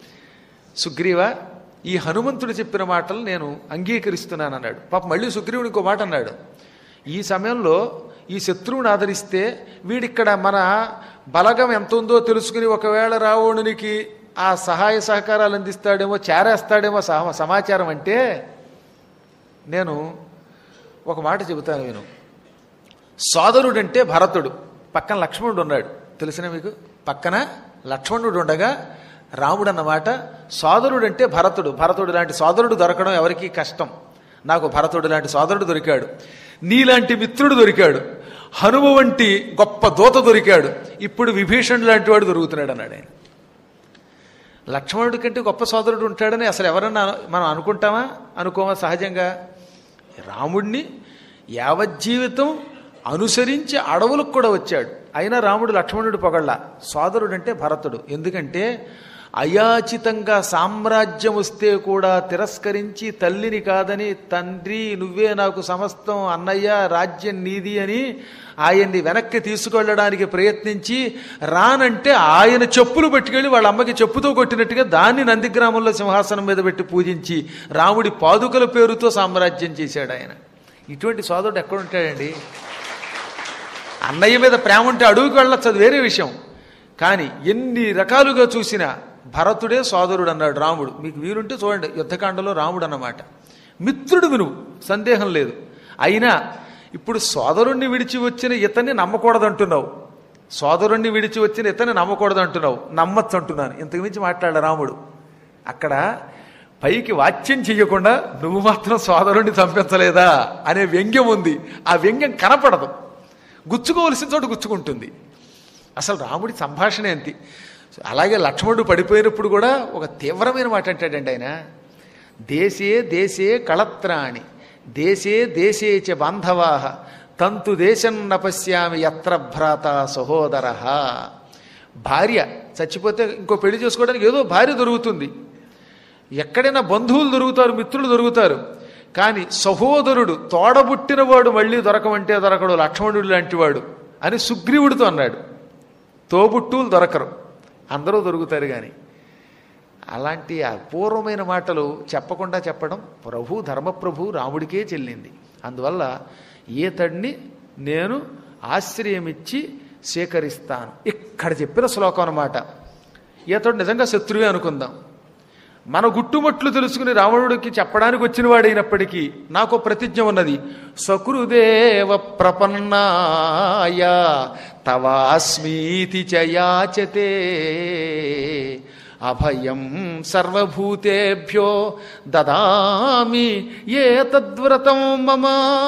సుగ్రీవ ఈ హనుమంతుడు చెప్పిన మాటలు నేను అంగీకరిస్తున్నాను అన్నాడు పాప మళ్ళీ సుగ్రీవుడు ఇంకో మాట అన్నాడు ఈ సమయంలో ఈ శత్రువుని ఆదరిస్తే వీడిక్కడ మన బలగం ఎంత ఉందో తెలుసుకుని ఒకవేళ రావణునికి ఆ సహాయ సహకారాలు అందిస్తాడేమో చేరేస్తాడేమో సమ- సమాచారం అంటే నేను ఒక మాట చెబుతాను నేను సోదరుడంటే భరతుడు పక్కన లక్ష్మణుడు ఉన్నాడు తెలిసిన మీకు పక్కన లక్ష్మణుడు ఉండగా రాముడు అన్నమాట సోదరుడంటే భరతుడు భరతుడు లాంటి సోదరుడు దొరకడం ఎవరికీ కష్టం నాకు భరతుడు లాంటి సోదరుడు దొరికాడు నీలాంటి మిత్రుడు దొరికాడు హనుమ వంటి గొప్ప దూత దొరికాడు ఇప్పుడు విభీషణుడు లాంటి వాడు దొరుకుతున్నాడు అన్నాడు ఆయన లక్ష్మణుడి కంటే గొప్ప సోదరుడు ఉంటాడని అసలు ఎవరన్నా మనం అనుకుంటామా అనుకోమా సహజంగా రాముడిని యావజ్జీవితం అనుసరించి అడవులకు కూడా వచ్చాడు అయినా రాముడు లక్ష్మణుడు పొగళ్ళ సోదరుడంటే భరతుడు ఎందుకంటే అయాచితంగా సామ్రాజ్యం వస్తే కూడా తిరస్కరించి తల్లిని కాదని తండ్రి నువ్వే నాకు సమస్తం అన్నయ్య రాజ్యం నీది అని ఆయన్ని వెనక్కి తీసుకెళ్ళడానికి ప్రయత్నించి రానంటే ఆయన చెప్పులు పట్టుకెళ్ళి వాళ్ళ అమ్మకి చెప్పుతో కొట్టినట్టుగా దాన్ని నందిగ్రామంలో సింహాసనం మీద పెట్టి పూజించి రాముడి పాదుకల పేరుతో సామ్రాజ్యం చేశాడు ఆయన ఇటువంటి సోదరుడు ఎక్కడుంటాడండి అన్నయ్య మీద ప్రేమ ఉంటే అడుగుకి వెళ్ళొచ్చు అది వేరే విషయం కానీ ఎన్ని రకాలుగా చూసినా భరతుడే సోదరుడు అన్నాడు రాముడు మీకు వీలుంటే చూడండి యుద్ధకాండలో రాముడు అన్నమాట మిత్రుడు వినువు సందేహం లేదు అయినా ఇప్పుడు సోదరుణ్ణి విడిచి వచ్చిన ఇతన్ని నమ్మకూడదంటున్నావు సోదరుణ్ణి విడిచి వచ్చిన ఇతన్ని నమ్మకూడదు అంటున్నావు నమ్మచ్చు అంటున్నాను ఇంతకు మించి మాట్లాడ రాముడు అక్కడ పైకి వాచ్యం చెయ్యకుండా నువ్వు మాత్రం సోదరుణ్ణి చంపించలేదా అనే వ్యంగ్యం ఉంది ఆ వ్యంగ్యం కనపడదు గుచ్చుకోవలసిన చోట గుచ్చుకుంటుంది అసలు రాముడి సంభాషణ ఏంటి అలాగే లక్ష్మణుడు పడిపోయినప్పుడు కూడా ఒక తీవ్రమైన మాట అంటాడండి ఆయన దేశే దేశే కళత్రాణి దేశే దేశే చ బాంధవా తంతు దేశం నపశ్యామి ఎత్ర భ్రాత సహోదర భార్య చచ్చిపోతే ఇంకో పెళ్లి చేసుకోవడానికి ఏదో భార్య దొరుకుతుంది ఎక్కడైనా బంధువులు దొరుకుతారు మిత్రులు దొరుకుతారు కానీ సహోదరుడు తోడబుట్టినవాడు మళ్ళీ దొరకమంటే దొరకడు లక్ష్మణుడు లాంటివాడు అని సుగ్రీవుడితో అన్నాడు తోబుట్టువులు దొరకరు అందరూ దొరుకుతారు కానీ అలాంటి అపూర్వమైన మాటలు చెప్పకుండా చెప్పడం ప్రభు ధర్మప్రభు రాముడికే చెల్లింది అందువల్ల ఈతడిని నేను ఆశ్రయమిచ్చి స్వీకరిస్తాను ఇక్కడ చెప్పిన శ్లోకం అన్నమాట ఈతడు నిజంగా శత్రువే అనుకుందాం మన గుట్టుమట్లు తెలుసుకుని రావణుడికి చెప్పడానికి వచ్చిన వాడైనప్పటికీ నాకు ప్రతిజ్ఞ ఉన్నది సకృదేవ ప్రపన్నాయ తవాస్మీతి చ యాచతే అభయం సర్వభూతేభ్యో దదామి ఏ తద్వ్రతం మమ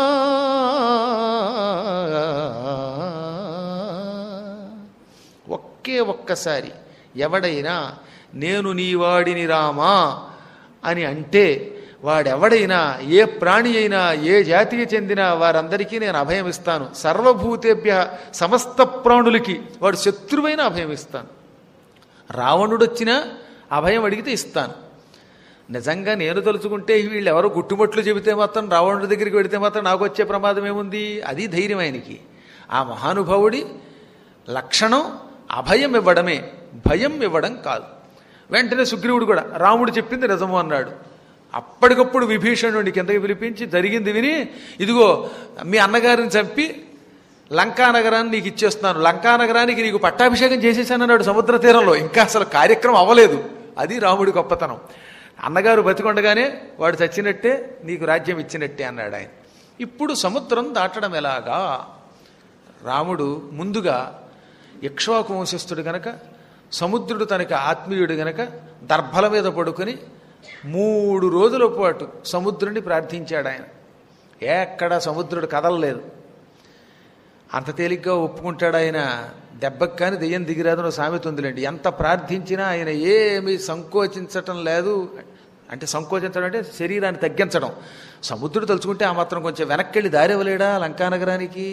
ఒకే ఒక్కసారి ఎవడైనా నేను నీ వాడిని రామా అని అంటే వాడెవడైనా ఏ ప్రాణి అయినా ఏ జాతికి చెందిన వారందరికీ నేను అభయం ఇస్తాను సర్వభూతేభ్య సమస్త ప్రాణులకి వాడు శత్రువైన అభయం ఇస్తాను రావణుడొచ్చినా అభయం అడిగితే ఇస్తాను నిజంగా నేను తలుచుకుంటే వీళ్ళు ఎవరో గుట్టుమట్లు చెబితే మాత్రం రావణుడి దగ్గరికి వెడితే మాత్రం నాకు వచ్చే ప్రమాదం ఏముంది అది ధైర్యం ఆయనకి ఆ మహానుభావుడి లక్షణం అభయం ఇవ్వడమే భయం ఇవ్వడం కాదు వెంటనే సుగ్రీవుడు కూడా రాముడు చెప్పింది నిజము అన్నాడు అప్పటికప్పుడు విభీషణుడిని కిందకి పిలిపించి జరిగింది విని ఇదిగో మీ అన్నగారిని చంపి లంకా నగరాన్ని నీకు ఇచ్చేస్తున్నాను లంకా నగరానికి నీకు పట్టాభిషేకం చేసేసానన్నాడు సముద్ర తీరంలో ఇంకా అసలు కార్యక్రమం అవ్వలేదు అది రాముడి గొప్పతనం అన్నగారు బతికొండగానే వాడు చచ్చినట్టే నీకు రాజ్యం ఇచ్చినట్టే అన్నాడు ఆయన ఇప్పుడు సముద్రం దాటడం ఎలాగా రాముడు ముందుగా ఇక్ష్వాకు వంశస్థుడు గనక సముద్రుడు తనకి ఆత్మీయుడు గనక దర్భల మీద పడుకొని మూడు రోజుల పాటు సముద్రుని ప్రార్థించాడు ఆయన ఎక్కడ సముద్రుడు కదలలేదు అంత తేలిగ్గా ఒప్పుకుంటాడు ఆయన దెబ్బకి కానీ దెయ్యం దిగిరాదని ఒక సామెత ఉందిలేండి ఎంత ప్రార్థించినా ఆయన ఏమీ సంకోచించటం లేదు అంటే సంకోచించడం అంటే శరీరాన్ని తగ్గించడం సముద్రుడు తలుచుకుంటే ఆ మాత్రం కొంచెం వెనక్కి వెళ్ళి దారివ్వలేడా లంకానగరానికి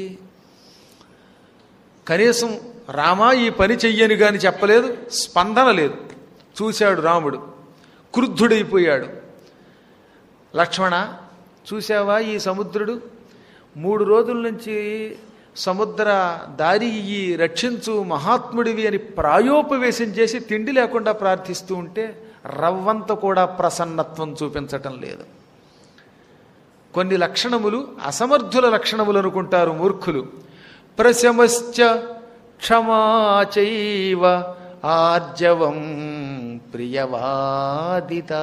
కనీసం రామా ఈ పని చెయ్యని గాని చెప్పలేదు స్పందన లేదు చూశాడు రాముడు క్రుద్ధుడైపోయాడు లక్ష్మణ చూసావా ఈ సముద్రుడు మూడు రోజుల నుంచి సముద్ర దారి ఈ రక్షించు మహాత్ముడివి అని ప్రాయోపవేశం చేసి తిండి లేకుండా ప్రార్థిస్తూ ఉంటే రవ్వంత కూడా ప్రసన్నత్వం చూపించటం లేదు కొన్ని లక్షణములు అసమర్థుల లక్షణములు అనుకుంటారు మూర్ఖులు ప్రశమశ్చ క్షమాచైవ ఆర్జవం ప్రియవాదిత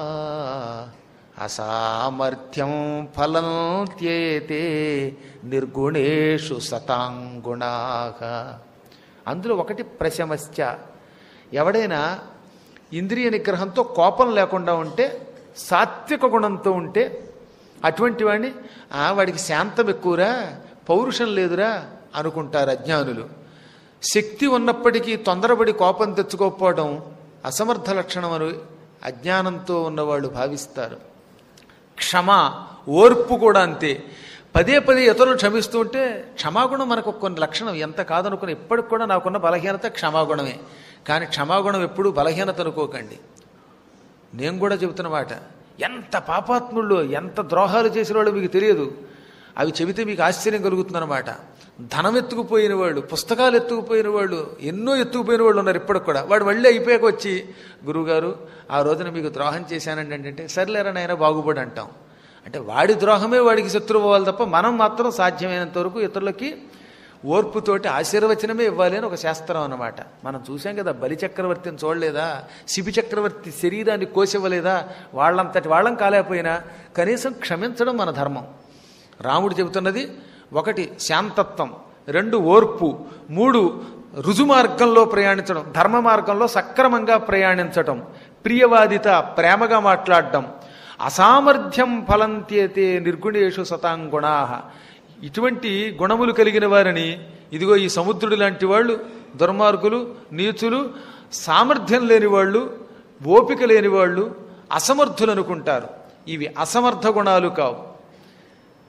అసామర్థ్యం ఫలం త్యేతే నిర్గుణేషు సతాంగుణా అందులో ఒకటి ప్రశమశ్చ ఎవడైనా ఇంద్రియ నిగ్రహంతో కోపం లేకుండా ఉంటే సాత్విక గుణంతో ఉంటే అటువంటి వాడిని "ఆ, వాడికి శాంతం ఎక్కువరా పౌరుషం లేదురా అనుకుంటారు అజ్ఞానులు శక్తి ఉన్నప్పటికీ తొందరపడి కోపం తెచ్చుకోకపోవడం అసమర్థ లక్షణం అని అజ్ఞానంతో ఉన్నవాళ్ళు భావిస్తారు క్షమ ఓర్పు కూడా అంతే పదే పదే ఇతరులను క్షమిస్తూ ఉంటే క్షమాగుణం మనకు కొన్ని లక్షణం ఎంత కాదనుకుని ఇప్పటికి కూడా నాకున్న బలహీనత క్షమాగుణమే కానీ క్షమాగుణం ఎప్పుడూ బలహీనత అనుకోకండి నేను కూడా చెబుతున్న మాట ఎంత పాపాత్ముళ్ళు ఎంత ద్రోహాలు చేసిన వాళ్ళు మీకు తెలియదు అవి చెబితే మీకు ఆశ్చర్యం కలుగుతుందన్నమాట ధనం ఎత్తుకుపోయిన వాళ్ళు పుస్తకాలు ఎత్తుకుపోయిన వాళ్ళు ఎన్నో ఎత్తుకుపోయిన వాళ్ళు ఉన్నారు ఇప్పటికి కూడా వాడు మళ్ళీ అయిపోయాక వచ్చి గురువుగారు ఆ రోజున మీకు ద్రోహం చేశానండి అంటే సర్లేరా నాయన బాగుపడి అంటాం అంటే వాడి ద్రోహమే వాడికి శత్రువు అవ్వాలి తప్ప మనం మాత్రం సాధ్యమైనంత వరకు ఇతరులకి ఓర్పుతోటి ఆశీర్వచనమే ఇవ్వాలి అని ఒక శాస్త్రం అన్నమాట మనం చూసాం కదా బలి చక్రవర్తిని చూడలేదా శిబి చక్రవర్తి శరీరాన్ని కోసివ్వలేదా వాళ్ళంతటి వాళ్ళం కాలేకపోయినా కనీసం క్షమించడం మన ధర్మం రాముడు చెబుతున్నది ఒకటి శాంతత్వం రెండు ఓర్పు మూడు రుజు మార్గంలో ప్రయాణించడం ధర్మ మార్గంలో సక్రమంగా ప్రయాణించటం ప్రియవాదిత ప్రేమగా మాట్లాడడం అసామర్థ్యం ఫలంత్యేతే నిర్గుణేషు సతాంగుణా ఇటువంటి గుణములు కలిగిన వారిని ఇదిగో ఈ సముద్రుడు లాంటి వాళ్ళు దుర్మార్గులు నీచులు సామర్థ్యం లేని వాళ్ళు ఓపిక లేని వాళ్ళు అసమర్థులు అనుకుంటారు ఇవి అసమర్థ గుణాలు కావు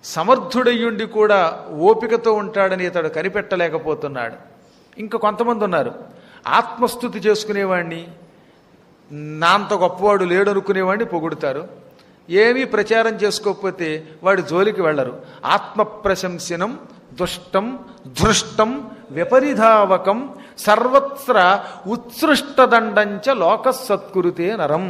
సమర్థుడయ్యుండి కూడా ఓపికతో ఉంటాడని ఇతడు కనిపెట్టలేకపోతున్నాడు ఇంకా కొంతమంది ఉన్నారు ఆత్మస్థుతి చేసుకునేవాడిని నా అంత గొప్పవాడు లేడు అనుకునేవాడిని పొగుడుతారు ఏమీ ప్రచారం చేసుకోకపోతే వాడి జోలికి వెళ్ళరు ఆత్మ ప్రశంసనం దుష్టం ధృష్టం విపరిధావకం సర్వత్ర ఉత్సృష్టదండంచ లోక సత్కురుతే నరం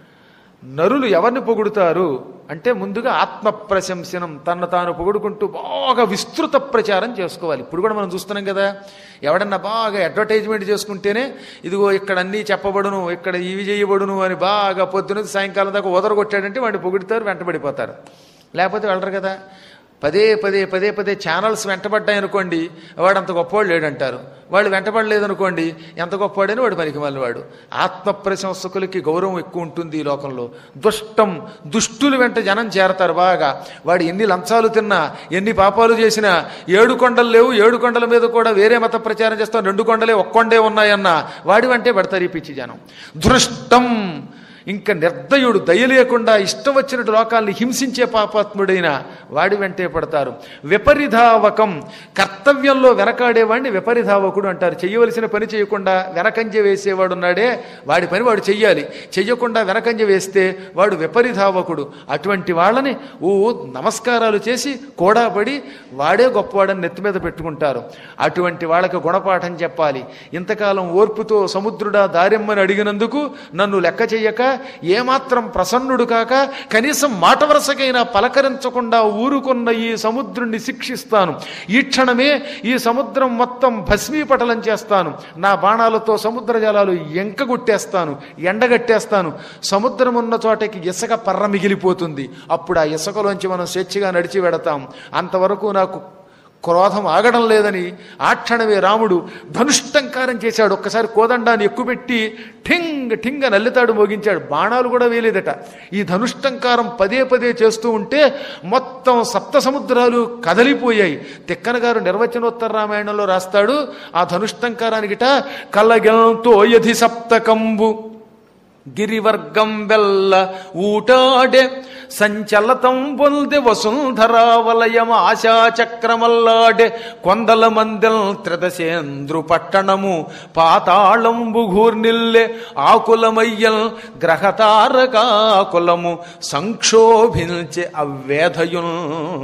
నరులు ఎవరిని పొగుడుతారు అంటే ముందుగా ఆత్మ ప్రశంసనం తను తాను పొగుడుకుంటూ బాగా విస్తృత ప్రచారం చేసుకోవాలి ఇప్పుడు కూడా మనం చూస్తున్నాం కదా ఎవడన్నా బాగా అడ్వర్టైజ్మెంట్ చేసుకుంటేనే ఇదిగో ఇక్కడ అన్నీ చెప్పబడును ఇక్కడ ఇవి చేయబడును అని బాగా పొద్దున సాయంకాలం దాకా వదరగొట్టాడంటే వాడిని పొగుడుతారు వెంటబడిపోతారు లేకపోతే వెళ్ళరు కదా పదే పదే పదే పదే ఛానల్స్ వెంటబడ్డాయనుకోండి వాడు అంత గొప్పవాడు లేడంటారు వాళ్ళు వెంటబడలేదనుకోండి ఎంత గొప్పవాడని వాడు పనికి వాడు ఆత్మ ప్రశంసకులకి గౌరవం ఎక్కువ ఉంటుంది ఈ లోకంలో దుష్టం దుష్టులు వెంట జనం చేరతారు బాగా వాడు ఎన్ని లంచాలు తిన్నా ఎన్ని పాపాలు చేసినా ఏడు కొండలు లేవు ఏడు కొండల మీద కూడా వేరే మత ప్రచారం చేస్తాం రెండు కొండలే ఒక్క కొండే ఉన్నాయన్న వాడి వెంటే పడతారు ఈ పిచ్చి జనం దృష్టం ఇంకా నిర్దయుడు దయ లేకుండా ఇష్టం వచ్చినట్టు లోకాల్ని హింసించే పాపాత్ముడైన వాడి వెంటే పడతారు విపరిధావకం కర్తవ్యంలో వెనకాడేవాడిని విపరిధావకుడు అంటారు చేయవలసిన పని చేయకుండా వెనకంజ వేసేవాడు ఉన్నాడే వాడి పని వాడు చెయ్యాలి చెయ్యకుండా వెనకంజ వేస్తే వాడు విపరిధావకుడు అటువంటి వాళ్ళని ఓ నమస్కారాలు చేసి కోడాపడి వాడే గొప్పవాడని నెత్తి మీద పెట్టుకుంటారు అటువంటి వాళ్ళకి గుణపాఠం చెప్పాలి ఇంతకాలం ఓర్పుతో సముద్రుడా దారెమ్మని అడిగినందుకు నన్ను లెక్క చెయ్యక ఏమాత్రం ప్రసన్నుడు కాక కనీసం మాట వరసకైనా పలకరించకుండా ఊరుకున్న ఈ సముద్రుణ్ణి శిక్షిస్తాను ఈ క్షణమే ఈ సముద్రం మొత్తం భస్మీపటలం చేస్తాను నా బాణాలతో సముద్ర జలాలు ఎంకగొట్టేస్తాను ఎండగట్టేస్తాను సముద్రం ఉన్న చోటకి ఇసుక పర్ర మిగిలిపోతుంది అప్పుడు ఆ ఇసుకలోంచి మనం స్వేచ్ఛగా నడిచి వెడతాం అంతవరకు నాకు క్రోధం ఆగడం లేదని ఆ క్షణమే రాముడు ధనుష్టంకారం చేశాడు ఒక్కసారి కోదండాన్ని ఎక్కుపెట్టి ఠింగ్ ఠింగ నల్లితాడు మోగించాడు బాణాలు కూడా వేయలేదట ఈ ధనుష్టంకారం పదే పదే చేస్తూ ఉంటే మొత్తం సప్త సముద్రాలు కదలిపోయాయి తిక్కన గారు నిర్వచనోత్తర రామాయణంలో రాస్తాడు ఆ ధనుష్టంకారానికిట కలగంతో యధి సప్తకంబు గిరివర్గం వెల్ల ఊటాడే సంచలతం పొంది వసుంధరావలయం ఆశాచక్రమల్లాడే కొందల మందెల్ త్రిదశేంద్రు పట్టణము పాతాళంబు గూర్నిల్లె ఆకులమయ్యల్ గ్రహతారకాకులము సంక్షోభించే అవ్వేధయున్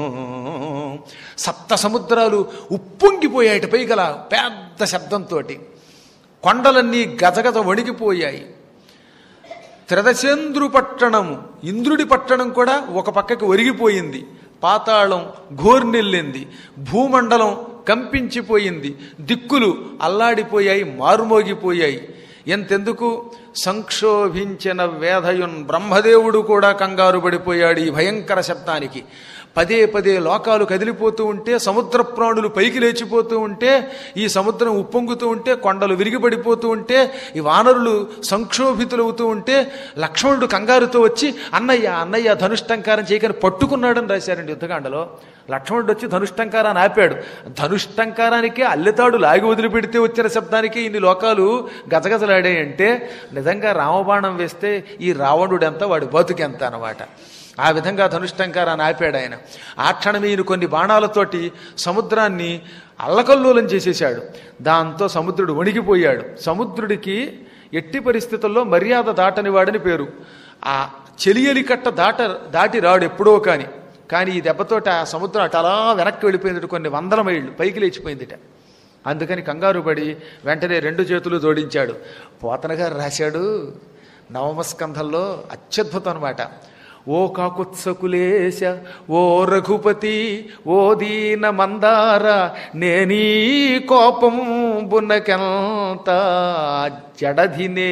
సప్త సముద్రాలు ఉప్పొంగిపోయాయి పైగల పెద్ద శబ్దంతో కొండలన్నీ గజగజ వణికిపోయాయి త్రిదశేంద్రు పట్టణము ఇంద్రుడి పట్టణం కూడా ఒక పక్కకి ఒరిగిపోయింది పాతాళం ఘోర్నిల్లింది భూమండలం కంపించిపోయింది దిక్కులు అల్లాడిపోయాయి మారుమోగిపోయాయి ఎంతెందుకు సంక్షోభించిన వేధయున్ బ్రహ్మదేవుడు కూడా కంగారు పడిపోయాడు ఈ భయంకర శబ్దానికి పదే పదే లోకాలు కదిలిపోతూ ఉంటే సముద్ర ప్రాణులు పైకి లేచిపోతూ ఉంటే ఈ సముద్రం ఉప్పొంగుతూ ఉంటే కొండలు విరిగిపడిపోతూ ఉంటే ఈ వానరులు సంక్షోభితులవుతూ ఉంటే లక్ష్మణుడు కంగారుతో వచ్చి అన్నయ్య అన్నయ్య ధనుష్టంకారం చేయకని పట్టుకున్నాడని రాశారండి యుద్ధకాండలో లక్ష్మణుడు వచ్చి ధనుష్టంకారాన్ని ఆపాడు ధనుష్టంకారానికే అల్లెతాడు లాగి వదిలిపెడితే వచ్చిన శబ్దానికి ఇన్ని లోకాలు గజగజలాడాయంటే నిజంగా రామబాణం వేస్తే ఈ రావణుడు ఎంత వాడి బతుకెంత అన్నమాట ఆ విధంగా ధనుష్టంకారాన్ని ఆపాడు ఆయన ఆ క్షణమే ఈయన కొన్ని బాణాలతోటి సముద్రాన్ని అల్లకల్లోలం చేసేశాడు దాంతో సముద్రుడు వణిగిపోయాడు సముద్రుడికి ఎట్టి పరిస్థితుల్లో మర్యాద దాటని వాడని పేరు ఆ చెలియలి కట్ట దాట దాటి రాడు ఎప్పుడో కాని కానీ ఈ దెబ్బతోటి ఆ సముద్రం అటు అలా వెనక్కి వెళ్ళిపోయింది కొన్ని వందల మైళ్ళు పైకి లేచిపోయిందిట అందుకని కంగారు పడి వెంటనే రెండు చేతులు జోడించాడు పోతన గారు రాశాడు నవమస్కంధంలో అత్యద్భుతం అనమాట ఓ కాకుత్సకులేశ ఓ రఘుపతి ఓ దీన మందార నేనీ కోపం బున్నకెంత జడధినే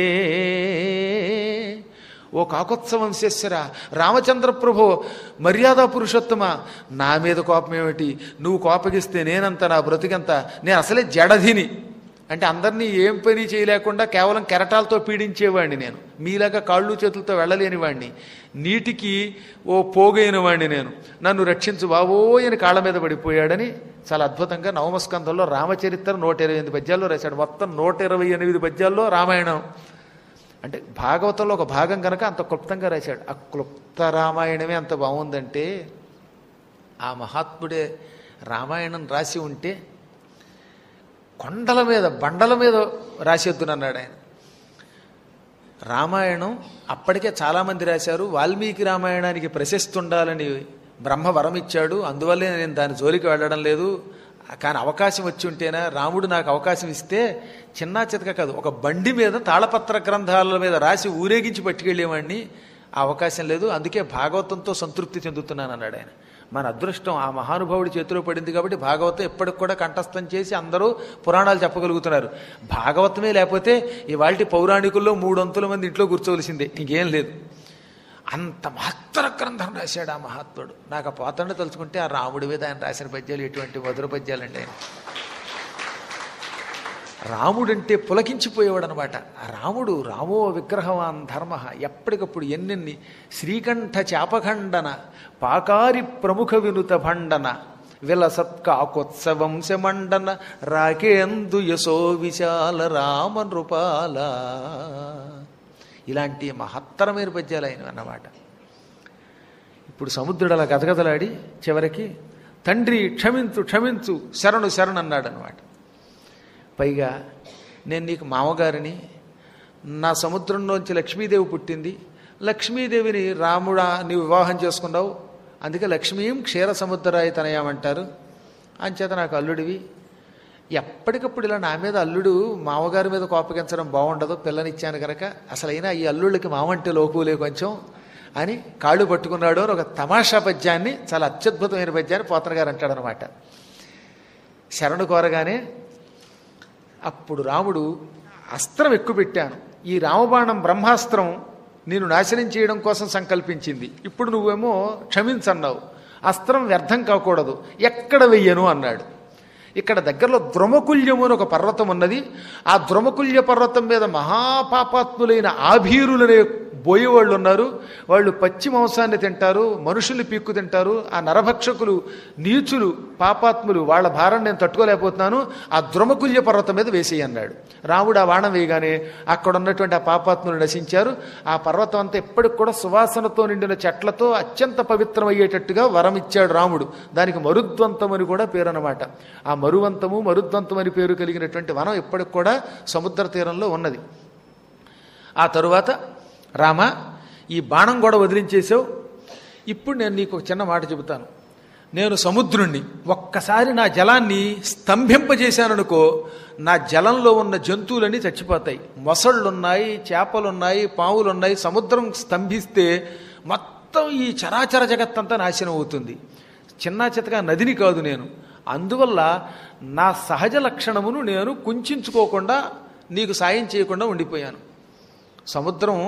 ఓ కాకోత్సవం చేసరా రామచంద్ర ప్రభు మర్యాద పురుషోత్తమ నా మీద కోపం ఏమిటి నువ్వు కోపగిస్తే నేనంత నా బ్రతికంత నేను అసలే జడధిని అంటే అందరినీ ఏం పని చేయలేకుండా కేవలం కెరటాలతో పీడించేవాడిని నేను మీలాగా కాళ్ళు చేతులతో వెళ్ళలేని వాడిని నీటికి ఓ పోగైన వాడిని నేను నన్ను రక్షించు బాబోయ్ అని కాళ్ళ మీద పడిపోయాడని చాలా అద్భుతంగా నవమస్కంధంలో రామచరిత్ర నూట ఇరవై ఎనిమిది పద్యాల్లో రాశాడు మొత్తం నూట ఇరవై ఎనిమిది పద్యాల్లో రామాయణం అంటే భాగవతంలో ఒక భాగం కనుక అంత క్లుప్తంగా రాశాడు ఆ క్లుప్త రామాయణమే అంత బాగుందంటే ఆ మహాత్ముడే రామాయణం రాసి ఉంటే కొండల మీద బండల మీద రాసేద్దునన్నాడు ఆయన రామాయణం అప్పటికే చాలామంది రాశారు వాల్మీకి రామాయణానికి ప్రశస్తి ఉండాలని బ్రహ్మ వరం ఇచ్చాడు అందువల్లే నేను దాని జోలికి వెళ్ళడం లేదు కానీ అవకాశం వచ్చి ఉంటేనా రాముడు నాకు అవకాశం ఇస్తే చిన్న చితక కాదు ఒక బండి మీద తాళపత్ర గ్రంథాల మీద రాసి ఊరేగించి పట్టుకెళ్ళేవాడిని ఆ అవకాశం లేదు అందుకే భాగవతంతో సంతృప్తి చెందుతున్నాను అన్నాడు ఆయన మన అదృష్టం ఆ మహానుభావుడి చేతిలో పడింది కాబట్టి భాగవతం ఎప్పటికి కూడా కంఠస్థం చేసి అందరూ పురాణాలు చెప్పగలుగుతున్నారు భాగవతమే లేకపోతే ఇవాళ పౌరాణికుల్లో మూడొంతుల మంది ఇంట్లో కూర్చోవలసిందే ఇంకేం లేదు అంత మహత్తర గ్రంథం రాశాడు ఆ మహాత్ముడు నాకు ఆ పోతండ తలుచుకుంటే ఆ రాముడి మీద ఆయన రాసిన పద్యాలు ఎటువంటి మధుర పద్యాలండి ఆయన రాముడంటే పులకించిపోయేవాడు అనమాట ఆ రాముడు రామో విగ్రహవాన్ ధర్మ ఎప్పటికప్పుడు ఎన్నెన్ని శ్రీకంఠ చాపఖండన పాకారి ప్రముఖ వినుత భండన విలసత్కాకోత్సవంశమండన రాకేందు యశో విశాల రామ నృపాల ఇలాంటి మహత్తరమైన పద్యాలు అయినవి అన్నమాట ఇప్పుడు సముద్రుడు అలా గదగదలాడి చివరికి తండ్రి క్షమించు క్షమించు శరణు శరణు అన్నాడు అనమాట పైగా నేను నీకు మామగారిని నా సముద్రంలోంచి లక్ష్మీదేవి పుట్టింది లక్ష్మీదేవిని రాముడా నీవు వివాహం చేసుకున్నావు అందుకే లక్ష్మీం క్షీర సముద్రాయి తనయామంటారు అంచేత నాకు అల్లుడివి ఎప్పటికప్పుడు ఇలా నా మీద అల్లుడు మామగారి మీద కోపగించడం బాగుండదు పిల్లనిచ్చాను కనుక అసలైనా ఈ అల్లుళ్ళకి మామంటే లోకులే కొంచెం అని కాళ్ళు పట్టుకున్నాడు అని ఒక తమాషా పద్యాన్ని చాలా అత్యద్భుతమైన పద్యాన్ని పోతన గారు అంటాడనమాట శరణు కోరగానే అప్పుడు రాముడు అస్త్రం ఎక్కుపెట్టాను ఈ రామబాణం బ్రహ్మాస్త్రం నేను నాశనం చేయడం కోసం సంకల్పించింది ఇప్పుడు నువ్వేమో క్షమించన్నావు అస్త్రం వ్యర్థం కాకూడదు ఎక్కడ వెయ్యను అన్నాడు ఇక్కడ దగ్గరలో ద్రుమకుల్యము అని ఒక పర్వతం ఉన్నది ఆ ద్రుమకుల్య పర్వతం మీద మహాపాపాత్ములైన ఆభీరులనే బోయేవాళ్ళు ఉన్నారు వాళ్ళు పచ్చి మాంసాన్ని తింటారు మనుషుల్ని పీక్కు తింటారు ఆ నరభక్షకులు నీచులు పాపాత్ములు వాళ్ళ భారం నేను తట్టుకోలేకపోతున్నాను ఆ ద్రుమకుల్య పర్వతం మీద వేసేయి అన్నాడు రాముడు ఆ బాణం వేయగానే అక్కడ ఉన్నటువంటి ఆ పాపాత్ములు నశించారు ఆ పర్వతం అంతా ఎప్పటికి కూడా సువాసనతో నిండిన చెట్లతో అత్యంత పవిత్రమయ్యేటట్టుగా వరం ఇచ్చాడు రాముడు దానికి మరుద్వంతం అని కూడా పేరు అనమాట ఆ మరువంతము మరుద్వంతం అని పేరు కలిగినటువంటి వనం ఎప్పటికి కూడా సముద్ర తీరంలో ఉన్నది ఆ తరువాత రామ ఈ బాణం కూడా వదిలించేసావు ఇప్పుడు నేను నీకు ఒక చిన్న మాట చెబుతాను నేను సముద్రుణ్ణి ఒక్కసారి నా జలాన్ని స్తంభింపజేశాననుకో నా జలంలో ఉన్న జంతువులన్నీ చచ్చిపోతాయి మొసళ్ళున్నాయి చేపలున్నాయి పావులున్నాయి సముద్రం స్తంభిస్తే మొత్తం ఈ చరాచర జగత్తంతా నాశనం అవుతుంది చిన్న చితగా నదిని కాదు నేను అందువల్ల నా సహజ లక్షణమును నేను కుంచుకోకుండా నీకు సాయం చేయకుండా ఉండిపోయాను సముద్రం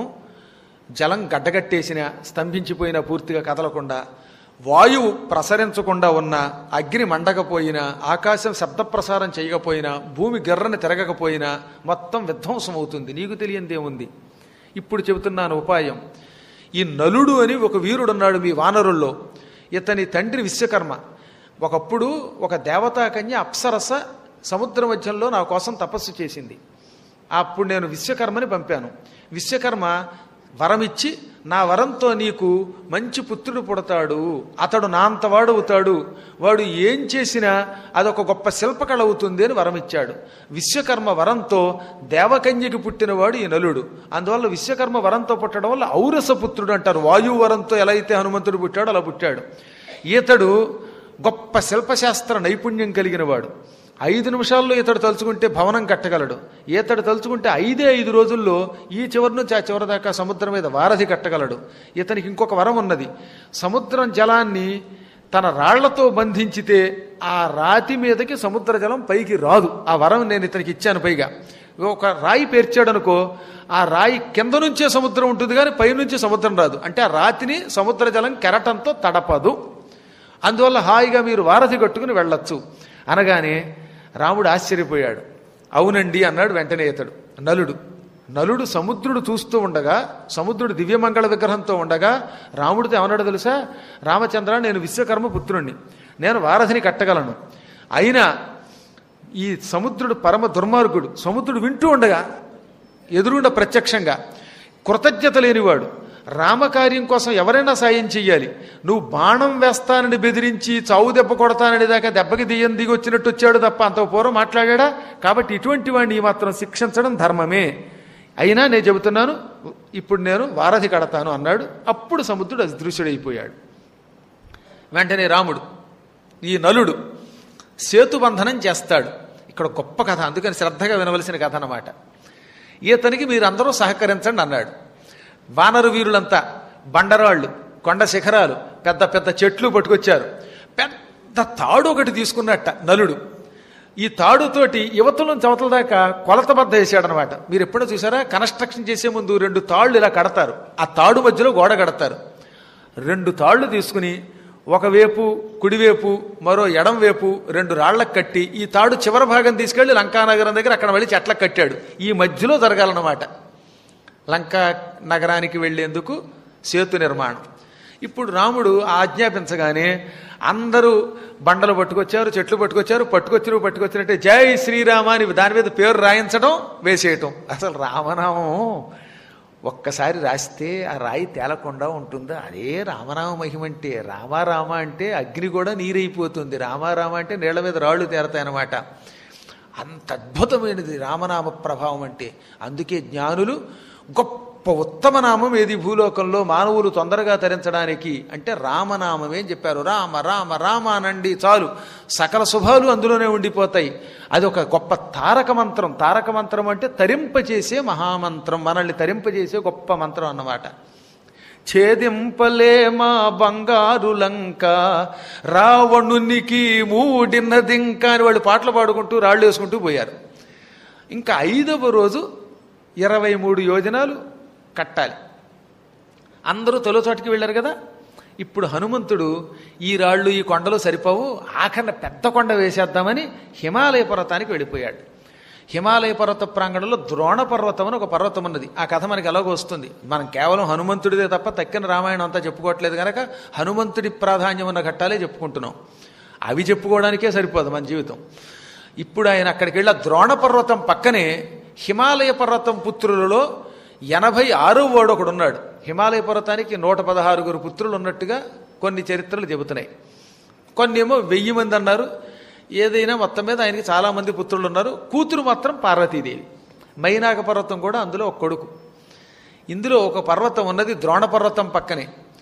జలం గడ్డగట్టేసిన స్తంభించిపోయిన పూర్తిగా కదలకుండా వాయువు ప్రసరించకుండా ఉన్న అగ్ని మండకపోయినా ఆకాశం శబ్ద ప్రసారం చేయకపోయినా భూమి గర్రని తిరగకపోయినా మొత్తం విధ్వంసం అవుతుంది నీకు తెలియందేముంది ఇప్పుడు చెబుతున్నాను ఉపాయం ఈ నలుడు అని ఒక వీరుడున్నాడు మీ వానరుల్లో ఇతని తండ్రి విశ్వకర్మ ఒకప్పుడు ఒక దేవతాకన్య అప్సరస సముద్ర మధ్యంలో నా కోసం తపస్సు చేసింది అప్పుడు నేను విశ్వకర్మని పంపాను విశ్వకర్మ వరమిచ్చి నా వరంతో నీకు మంచి పుత్రుడు పుడతాడు అతడు నా అంతవాడు అవుతాడు వాడు ఏం చేసినా అదొక గొప్ప శిల్పకళ అవుతుంది అని వరం ఇచ్చాడు విశ్వకర్మ వరంతో దేవకన్యకి పుట్టినవాడు ఈ నలుడు అందువల్ల విశ్వకర్మ వరంతో పుట్టడం వల్ల ఔరస పుత్రుడు అంటారు వాయువు వరంతో ఎలా అయితే హనుమంతుడు పుట్టాడో అలా పుట్టాడు ఈతడు గొప్ప శిల్పశాస్త్ర నైపుణ్యం కలిగినవాడు ఐదు నిమిషాల్లో ఇతడు తలుచుకుంటే భవనం కట్టగలడు ఈతడు తలుచుకుంటే ఐదే ఐదు రోజుల్లో ఈ చివరి నుంచి ఆ చివరి దాకా సముద్రం మీద వారధి కట్టగలడు ఇతనికి ఇంకొక వరం ఉన్నది సముద్రం జలాన్ని తన రాళ్లతో బంధించితే ఆ రాతి మీదకి సముద్ర జలం పైకి రాదు ఆ వరం నేను ఇతనికి ఇచ్చాను పైగా ఒక రాయి పేర్చాడనుకో ఆ రాయి కింద నుంచే సముద్రం ఉంటుంది కానీ పైనుంచి సముద్రం రాదు అంటే ఆ రాతిని సముద్ర జలం కెరటంతో తడపదు అందువల్ల హాయిగా మీరు వారధి కట్టుకుని వెళ్ళొచ్చు అనగానే రాముడు ఆశ్చర్యపోయాడు అవునండి అన్నాడు వెంటనే ఇతడు నలుడు నలుడు సముద్రుడు చూస్తూ ఉండగా సముద్రుడు దివ్యమంగళ విగ్రహంతో ఉండగా రాముడితో ఏమన్నాడు తెలుసా రామచంద్ర నేను విశ్వకర్మ పుత్రుణ్ణి నేను వారధిని కట్టగలను అయినా ఈ సముద్రుడు పరమ దుర్మార్గుడు సముద్రుడు వింటూ ఉండగా ఎదురుండ ప్రత్యక్షంగా కృతజ్ఞత లేనివాడు రామకార్యం కోసం ఎవరైనా సాయం చెయ్యాలి నువ్వు బాణం వేస్తానని బెదిరించి చావు దెబ్బ కొడతానని దాకా దెబ్బకి దియ్యం దిగి వచ్చినట్టు వచ్చాడు తప్ప అంత పూర్వం మాట్లాడా కాబట్టి ఇటువంటి వాడిని ఈ మాత్రం శిక్షించడం ధర్మమే అయినా నేను చెబుతున్నాను ఇప్పుడు నేను వారధి కడతాను అన్నాడు అప్పుడు సముద్రుడు అదృశ్యుడైపోయాడు వెంటనే రాముడు ఈ నలుడు సేతుబంధనం చేస్తాడు ఇక్కడ గొప్ప కథ అందుకని శ్రద్ధగా వినవలసిన కథ అన్నమాట ఈతనికి మీరందరూ సహకరించండి అన్నాడు వానరు వీరులంతా బండరాళ్ళు కొండ శిఖరాలు పెద్ద పెద్ద చెట్లు పట్టుకొచ్చారు పెద్ద తాడు ఒకటి తీసుకున్నట్ట నలుడు ఈ తాడుతోటి యువతల నుంచి అవతల దాకా కొలతబద్ద వేసాడనమాట మీరు ఎప్పుడో చూసారా కన్స్ట్రక్షన్ చేసే ముందు రెండు తాళ్ళు ఇలా కడతారు ఆ తాడు మధ్యలో గోడ కడతారు రెండు తాళ్ళు తీసుకుని ఒకవైపు కుడివైపు మరో ఎడం వైపు రెండు రాళ్లకు కట్టి ఈ తాడు చివరి భాగం తీసుకెళ్లి లంకానగరం దగ్గర అక్కడ మళ్ళీ చెట్లకు కట్టాడు ఈ మధ్యలో జరగాలన్నమాట లంకా నగరానికి వెళ్లేందుకు సేతు నిర్మాణం ఇప్పుడు రాముడు ఆజ్ఞాపించగానే అందరూ బండలు పట్టుకొచ్చారు చెట్లు పట్టుకొచ్చారు పట్టుకొచ్చిన పట్టుకొచ్చినట్టే జై శ్రీరామ అని దాని మీద పేరు రాయించడం వేసేయటం అసలు రామనామం ఒక్కసారి రాస్తే ఆ రాయి తేలకుండా ఉంటుందా అదే రామనామ మహిమ అంటే రామారామ అంటే అగ్ని కూడా నీరైపోతుంది రామారామ అంటే నీళ్ల మీద రాళ్ళు తేరతాయన్నమాట అంత అద్భుతమైనది రామనామ ప్రభావం అంటే అందుకే జ్ఞానులు గొప్ప ఉత్తమ నామం ఏది భూలోకంలో మానవులు తొందరగా తరించడానికి అంటే రామనామమే అని చెప్పారు రామ రామ రామ అనండి చాలు సకల శుభాలు అందులోనే ఉండిపోతాయి అది ఒక గొప్ప తారక మంత్రం తారక మంత్రం అంటే తరింపచేసే మహామంత్రం మనల్ని తరింపజేసే గొప్ప మంత్రం అన్నమాట ఛేదింపలే మా బంగారు లంక రావణునికి మూడిన్నదింక అని వాళ్ళు పాటలు పాడుకుంటూ రాళ్ళు వేసుకుంటూ పోయారు ఇంకా ఐదవ రోజు ఇరవై మూడు యోజనాలు కట్టాలి అందరూ తొలి చోటికి వెళ్ళారు కదా ఇప్పుడు హనుమంతుడు ఈ రాళ్ళు ఈ కొండలు సరిపోవు ఆఖరణ పెద్ద కొండ వేసేద్దామని హిమాలయ పర్వతానికి వెళ్ళిపోయాడు హిమాలయ పర్వత ప్రాంగణంలో ద్రోణ పర్వతం అని ఒక పర్వతం ఉన్నది ఆ కథ మనకి ఎలాగో వస్తుంది మనం కేవలం హనుమంతుడిదే తప్ప తక్కిన రామాయణం అంతా చెప్పుకోవట్లేదు కనుక హనుమంతుడి ప్రాధాన్యం ఉన్న ఘట్టాలే చెప్పుకుంటున్నాం అవి చెప్పుకోవడానికే సరిపోదు మన జీవితం ఇప్పుడు ఆయన అక్కడికి వెళ్ళి ఆ ద్రోణ పర్వతం పక్కనే హిమాలయ పర్వతం పుత్రులలో ఎనభై ఆరో వాడు ఒకడు ఉన్నాడు హిమాలయ పర్వతానికి నూట పదహారుగురు పుత్రులు ఉన్నట్టుగా కొన్ని చరిత్రలు చెబుతున్నాయి కొన్ని ఏమో వెయ్యి మంది అన్నారు ఏదైనా మొత్తం మీద ఆయనకి చాలా మంది పుత్రులు ఉన్నారు కూతురు మాత్రం పార్వతీదేవి మైనాక పర్వతం కూడా అందులో ఒక కొడుకు ఇందులో ఒక పర్వతం ఉన్నది ద్రోణ పర్వతం పక్కనే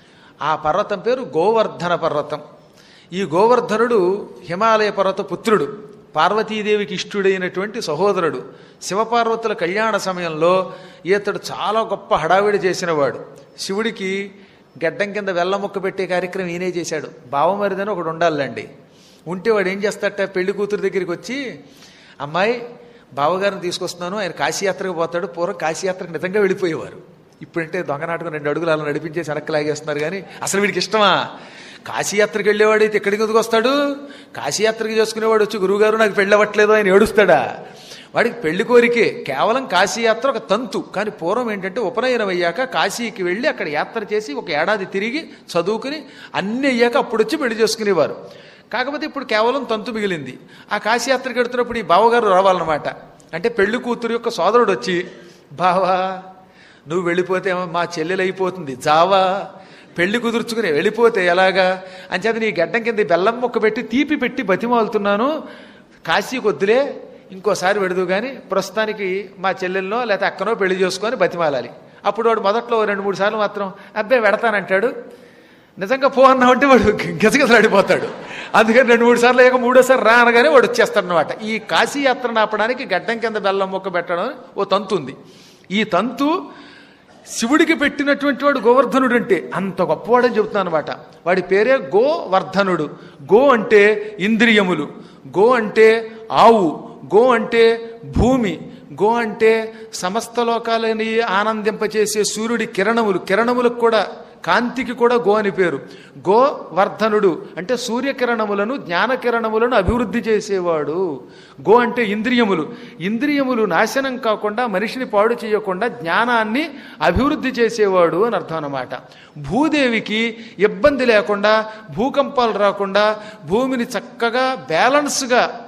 ఆ పర్వతం పేరు గోవర్ధన పర్వతం ఈ గోవర్ధనుడు హిమాలయ పర్వత పుత్రుడు పార్వతీదేవికి ఇష్టుడైనటువంటి సహోదరుడు శివపార్వతుల కళ్యాణ సమయంలో ఈతడు చాలా గొప్ప హడావిడి చేసినవాడు శివుడికి గడ్డం కింద వెల్ల ముక్క పెట్టే కార్యక్రమం ఈయనే చేశాడు బావమరిదని ఒకడు ఉండాలండి ఉంటే వాడు ఏం చేస్తాడట పెళ్లి కూతురు దగ్గరికి వచ్చి అమ్మాయి బావగారిని తీసుకొస్తున్నాను ఆయన కాశీయాత్రకు పోతాడు పూర్వం కాశీయాత్రకు నిజంగా వెళ్ళిపోయేవారు ఇప్పుడంటే దొంగనాటకం రెండు అడుగులు అలా నడిపించేసి వెనక్కి లాగేస్తున్నారు కానీ అసలు వీడికి ఇష్టమా కాశీయాత్రకు వెళ్ళేవాడు అయితే ఎక్కడికి ఎందుకు వస్తాడు కాశీయాత్రకు చేసుకునేవాడు వచ్చి గురువుగారు నాకు పెళ్ళి అవ్వట్లేదు ఆయన ఏడుస్తాడా వాడికి పెళ్లి కోరికే కేవలం కాశీయాత్ర ఒక తంతు కానీ పూర్వం ఏంటంటే ఉపనయనం అయ్యాక కాశీకి వెళ్ళి అక్కడ యాత్ర చేసి ఒక ఏడాది తిరిగి చదువుకుని అన్ని అయ్యాక అప్పుడు వచ్చి పెళ్లి చేసుకునేవారు కాకపోతే ఇప్పుడు కేవలం తంతు మిగిలింది ఆ కాశీయాత్రకు వెడుతున్నప్పుడు ఈ బావగారు రావాలన్నమాట అంటే పెళ్లి కూతురు యొక్క సోదరుడు వచ్చి బావా నువ్వు వెళ్ళిపోతే మా చెల్లెలు అయిపోతుంది జావా పెళ్లి కుదుర్చుకుని వెళ్ళిపోతే ఎలాగా అంచేత నీ గడ్డం కింద ఈ బెల్లం ముక్క పెట్టి తీపి పెట్టి బతిమాలుతున్నాను కాశీకి వద్దులే ఇంకోసారి వెడదు కానీ ప్రస్తుతానికి మా చెల్లెల్లో లేకపోతే అక్కనో పెళ్లి చేసుకొని బతిమాలాలి అప్పుడు వాడు మొదట్లో రెండు మూడు సార్లు మాత్రం అబ్బాయి వెడతానంటాడు నిజంగా పో అన్నామంటే వాడు గజగజలాడిపోతాడు అందుకని రెండు మూడు సార్లు అయ్యాక మూడోసారి రా అనగానే వాడు వచ్చేస్తాడు అనమాట ఈ కాశీ యాత్రను ఆపడానికి గడ్డం కింద బెల్లం మొక్క పెట్టడం ఓ తంతు ఉంది ఈ తంతు శివుడికి పెట్టినటువంటి వాడు గోవర్ధనుడు అంటే అంత గొప్పవాడని చెబుతున్నాను అనమాట వాడి పేరే గోవర్ధనుడు గో అంటే ఇంద్రియములు గో అంటే ఆవు గో అంటే భూమి గో అంటే సమస్త లోకాలని ఆనందింపచేసే సూర్యుడి కిరణములు కిరణములకు కూడా కాంతికి కూడా గో అని పేరు గో వర్ధనుడు అంటే సూర్యకిరణములను జ్ఞానకిరణములను అభివృద్ధి చేసేవాడు గో అంటే ఇంద్రియములు ఇంద్రియములు నాశనం కాకుండా మనిషిని పాడు చేయకుండా జ్ఞానాన్ని అభివృద్ధి చేసేవాడు అని అర్థం అన్నమాట భూదేవికి ఇబ్బంది లేకుండా భూకంపాలు రాకుండా భూమిని చక్కగా బ్యాలెన్స్గా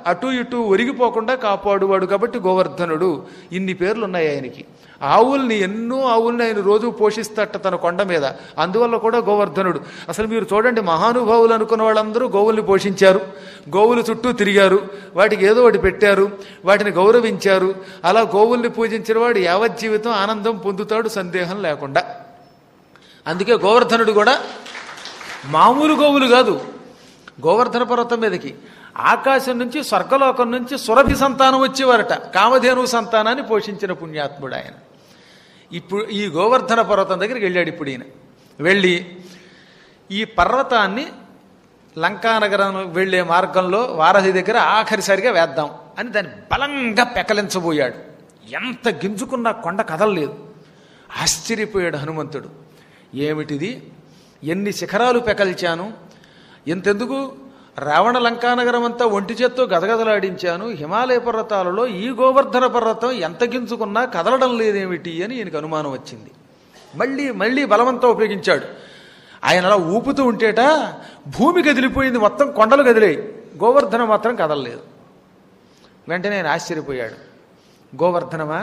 అటు ఇటు ఒరిగిపోకుండా కాపాడువాడు కాబట్టి గోవర్ధనుడు ఇన్ని పేర్లు ఉన్నాయి ఆయనకి ఆవుల్ని ఎన్నో ఆవుల్ని ఆయన రోజు పోషిస్తట తన కొండ మీద అందువల్ల కూడా గోవర్ధనుడు అసలు మీరు చూడండి మహానుభావులు అనుకున్న వాళ్ళందరూ గోవుల్ని పోషించారు గోవుల చుట్టూ తిరిగారు వాటికి ఏదో ఒకటి పెట్టారు వాటిని గౌరవించారు అలా గోవుల్ని పూజించిన వాడు యావజ్జీవితం ఆనందం పొందుతాడు సందేహం లేకుండా అందుకే గోవర్ధనుడు కూడా మామూలు గోవులు కాదు గోవర్ధన పర్వతం మీదకి ఆకాశం నుంచి స్వర్గలోకం నుంచి సురభి సంతానం వచ్చేవారట కామధేను సంతానాన్ని పోషించిన పుణ్యాత్ముడు ఆయన ఇప్పుడు ఈ గోవర్ధన పర్వతం దగ్గరికి వెళ్ళాడు ఇప్పుడు ఈయన వెళ్ళి ఈ పర్వతాన్ని లంకానగరం వెళ్ళే మార్గంలో వారధి దగ్గర ఆఖరిసరిగా వేద్దాం అని దాన్ని బలంగా పెకలించబోయాడు ఎంత గింజుకున్నా కొండ కదలలేదు ఆశ్చర్యపోయాడు హనుమంతుడు ఏమిటిది ఎన్ని శిఖరాలు పెకల్చాను ఎంతెందుకు రావణ లంకానగరం అంతా ఒంటి చేత్తో గదగదలాడించాను హిమాలయ పర్వతాలలో ఈ గోవర్ధన పర్వతం ఎంత గింజుకున్నా కదలడం లేదేమిటి అని ఈయనకు అనుమానం వచ్చింది మళ్ళీ మళ్ళీ బలవంతా ఉపయోగించాడు ఆయన అలా ఊపుతూ ఉంటేట భూమి కదిలిపోయింది మొత్తం కొండలు కదిలేయి గోవర్ధన మాత్రం కదలలేదు వెంటనే ఆయన ఆశ్చర్యపోయాడు గోవర్ధనమా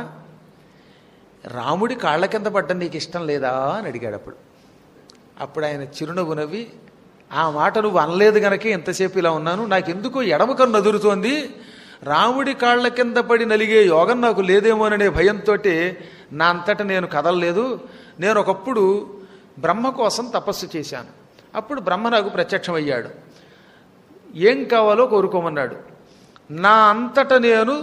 రాముడి కాళ్ళ కింద పడ్డం నీకు ఇష్టం లేదా అని అడిగాడు అప్పుడు అప్పుడు ఆయన చిరునవ్వు నవ్వి ఆ మాట నువ్వు అనలేదు గనక ఎంతసేపు ఇలా ఉన్నాను నాకెందుకో ఎడమ కన్ను అదురుతోంది రాముడి కాళ్ళ కింద పడి నలిగే యోగం నాకు లేదేమోననే భయంతో నా అంతట నేను కదలలేదు నేను ఒకప్పుడు బ్రహ్మ కోసం తపస్సు చేశాను అప్పుడు బ్రహ్మ నాకు ప్రత్యక్షమయ్యాడు ఏం కావాలో కోరుకోమన్నాడు నా అంతట నేను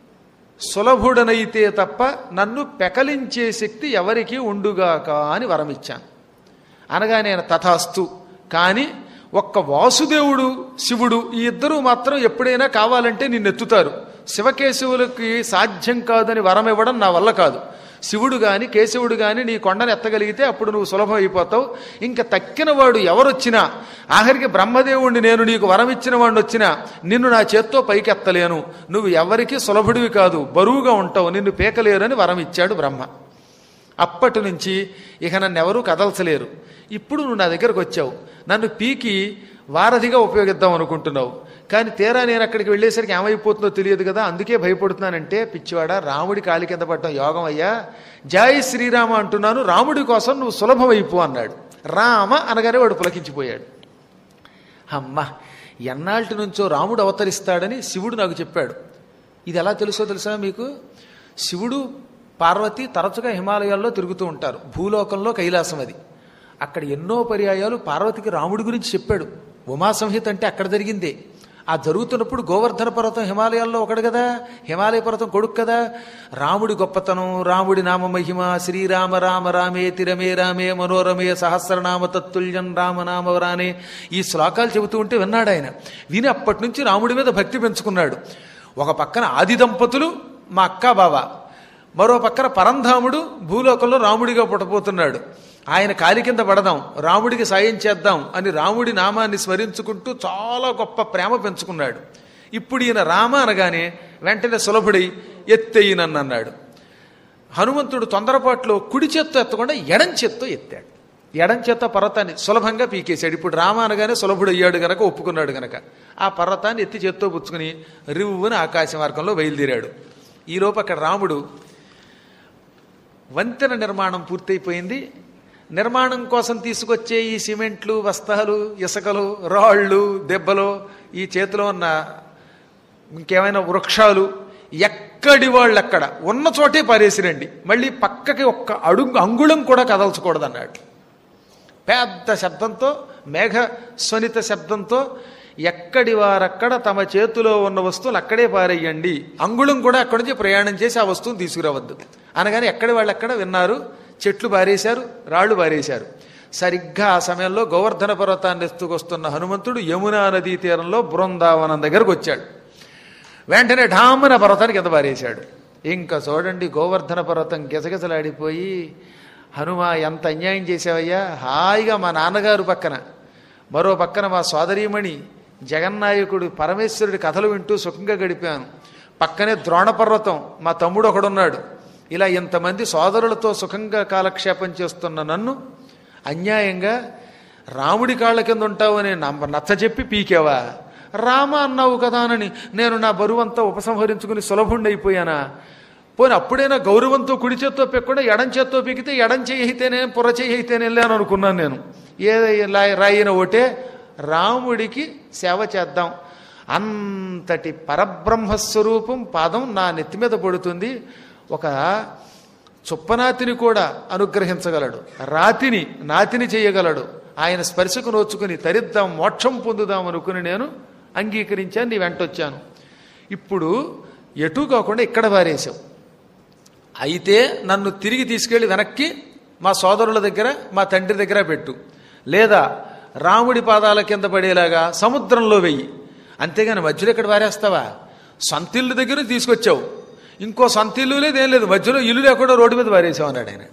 సులభుడనైతే తప్ప నన్ను పెకలించే శక్తి ఎవరికి ఉండుగాక అని వరమిచ్చాను అనగా నేను తథాస్తు కానీ ఒక్క వాసుదేవుడు శివుడు ఈ ఇద్దరూ మాత్రం ఎప్పుడైనా కావాలంటే నిన్నెత్తుతారు శివకేశవులకి సాధ్యం కాదని వరం ఇవ్వడం నా వల్ల కాదు శివుడు గాని కేశవుడు గాని నీ కొండను ఎత్తగలిగితే అప్పుడు నువ్వు సులభం అయిపోతావు ఇంకా తక్కిన వాడు ఎవరొచ్చినా ఆఖరికి బ్రహ్మదేవుణ్ణి నేను నీకు వరం ఇచ్చిన వాడిని వచ్చినా నిన్ను నా చేత్తో పైకెత్తలేను నువ్వు ఎవరికి సులభుడివి కాదు బరువుగా ఉంటావు నిన్ను పీకలేరని వరం ఇచ్చాడు బ్రహ్మ అప్పటి నుంచి ఇక నన్ను ఎవరూ కదల్చలేరు ఇప్పుడు నువ్వు నా దగ్గరకు వచ్చావు నన్ను పీకి వారధిగా ఉపయోగిద్దాం అనుకుంటున్నావు కానీ తీరా నేను అక్కడికి వెళ్ళేసరికి ఏమైపోతుందో తెలియదు కదా అందుకే భయపడుతున్నానంటే పిచ్చివాడ రాముడి కాలి కింద పడటం యోగం అయ్యా జై శ్రీరామ అంటున్నాను రాముడి కోసం నువ్వు సులభం అయిపో అన్నాడు రామ అనగానే వాడు పులకించిపోయాడు అమ్మ ఎన్నాళ్ళ నుంచో రాముడు అవతరిస్తాడని శివుడు నాకు చెప్పాడు ఇది ఎలా తెలుసో తెలుసా మీకు శివుడు పార్వతి తరచుగా హిమాలయాల్లో తిరుగుతూ ఉంటారు భూలోకంలో కైలాసం అది అక్కడ ఎన్నో పర్యాయాలు పార్వతికి రాముడి గురించి చెప్పాడు ఉమా సంహిత అంటే అక్కడ జరిగిందే ఆ జరుగుతున్నప్పుడు గోవర్ధన పర్వతం హిమాలయాల్లో ఒకడు కదా హిమాలయ పర్వతం కొడుకు కదా రాముడి గొప్పతనం రాముడి నామ మహిమ శ్రీరామ రామ రామే తిరమే రామే మనోరమే సహస్రనామ తత్తుల్యం రామనామవరానే ఈ శ్లోకాలు చెబుతూ ఉంటే విన్నాడు ఆయన విని అప్పటి నుంచి రాముడి మీద భక్తి పెంచుకున్నాడు ఒక పక్కన ఆది దంపతులు మా అక్క బావ మరో పక్కన పరంధాముడు భూలోకంలో రాముడిగా పుట్టబోతున్నాడు ఆయన కాలి కింద పడదాం రాముడికి సాయం చేద్దాం అని రాముడి నామాన్ని స్మరించుకుంటూ చాలా గొప్ప ప్రేమ పెంచుకున్నాడు ఇప్పుడు ఈయన రామ అనగానే వెంటనే సులభుడై ఎత్తెయ్యనన్ను అన్నాడు హనుమంతుడు తొందరపాట్లో కుడి చేత్తో ఎత్తకుండా ఎడం చేత్తో ఎత్తాడు ఎడం చేత్తో పర్వతాన్ని సులభంగా పీకేశాడు ఇప్పుడు రామ అనగానే సులభుడు అయ్యాడు గనక ఒప్పుకున్నాడు గనక ఆ పర్వతాన్ని ఎత్తి చేత్తో పుచ్చుకుని రివ్వున ఆకాశ మార్గంలో బయలుదేరాడు ఈలోపు అక్కడ రాముడు వంతెన నిర్మాణం పూర్తయిపోయింది నిర్మాణం కోసం తీసుకొచ్చే ఈ సిమెంట్లు వస్తాలు ఇసుకలు రాళ్ళు దెబ్బలు ఈ చేతిలో ఉన్న ఇంకేమైనా వృక్షాలు ఎక్కడి వాళ్ళు అక్కడ ఉన్న చోటే పారేసిరండి మళ్ళీ పక్కకి ఒక్క అడుగు అంగుళం కూడా కదల్చకూడదు అన్నాడు పెద్ద శబ్దంతో మేఘ స్వనిత శబ్దంతో ఎక్కడి వారక్కడ తమ చేతిలో ఉన్న వస్తువులు అక్కడే పారేయండి అంగుళం కూడా అక్కడి నుంచి ప్రయాణం చేసి ఆ వస్తువుని తీసుకురావద్దు అనగానే ఎక్కడి వాళ్ళు అక్కడ విన్నారు చెట్లు పారేశారు రాళ్లు పారేశారు సరిగ్గా ఆ సమయంలో గోవర్ధన పర్వతాన్ని ఎత్తుకొస్తున్న హనుమంతుడు యమునా నదీ తీరంలో బృందావనం దగ్గరకు వచ్చాడు వెంటనే ఢామన పర్వతాన్ని కింద పారేశాడు ఇంకా చూడండి గోవర్ధన పర్వతం గిజగిజలాడిపోయి హనుమ ఎంత అన్యాయం చేసావయ్యా హాయిగా మా నాన్నగారు పక్కన మరో పక్కన మా సోదరీమణి జగన్నాయకుడు పరమేశ్వరుడి కథలు వింటూ సుఖంగా గడిపాను పక్కనే ద్రోణ పర్వతం మా తమ్ముడు ఒకడున్నాడు ఇలా ఇంతమంది సోదరులతో సుఖంగా కాలక్షేపం చేస్తున్న నన్ను అన్యాయంగా రాముడి కాళ్ళ కింద ఉంటావని నచ్చ చెప్పి పీకేవా రామ అన్నావు కదా అని నేను నా బరువంతా ఉపసంహరించుకుని సులభుండైపోయానా పోనీ అప్పుడైనా గౌరవంతో కుడి చేత్తో పెక్కకుండా ఎడం చేత్తో పెకితే ఎడం చేయి అయితేనే పుర చేయి అయితేనే వెళ్ళాను అనుకున్నాను నేను ఏ రాయిన ఒకటే రాముడికి సేవ చేద్దాం అంతటి పరబ్రహ్మస్వరూపం పాదం నా నెత్తి మీద పడుతుంది ఒక చుప్పనాతిని కూడా అనుగ్రహించగలడు రాతిని నాతిని చేయగలడు ఆయన స్పర్శకు నోచుకుని తరిద్దాం మోక్షం పొందుదాం అనుకుని నేను అంగీకరించాను నీ వెంటొచ్చాను ఇప్పుడు ఎటు కాకుండా ఇక్కడ వారేశావు అయితే నన్ను తిరిగి తీసుకెళ్లి వెనక్కి మా సోదరుల దగ్గర మా తండ్రి దగ్గర పెట్టు లేదా రాముడి పాదాల కింద పడేలాగా సముద్రంలో వెయ్యి అంతేగాని మధ్యలో ఇక్కడ వారేస్తావా సొంతిల్లు దగ్గర తీసుకొచ్చావు ఇంకో సొంతిల్లు లేదు ఏం లేదు మధ్యలో ఇల్లు లేకుండా రోడ్డు మీద వారేసావు అన్నాడు ఆయన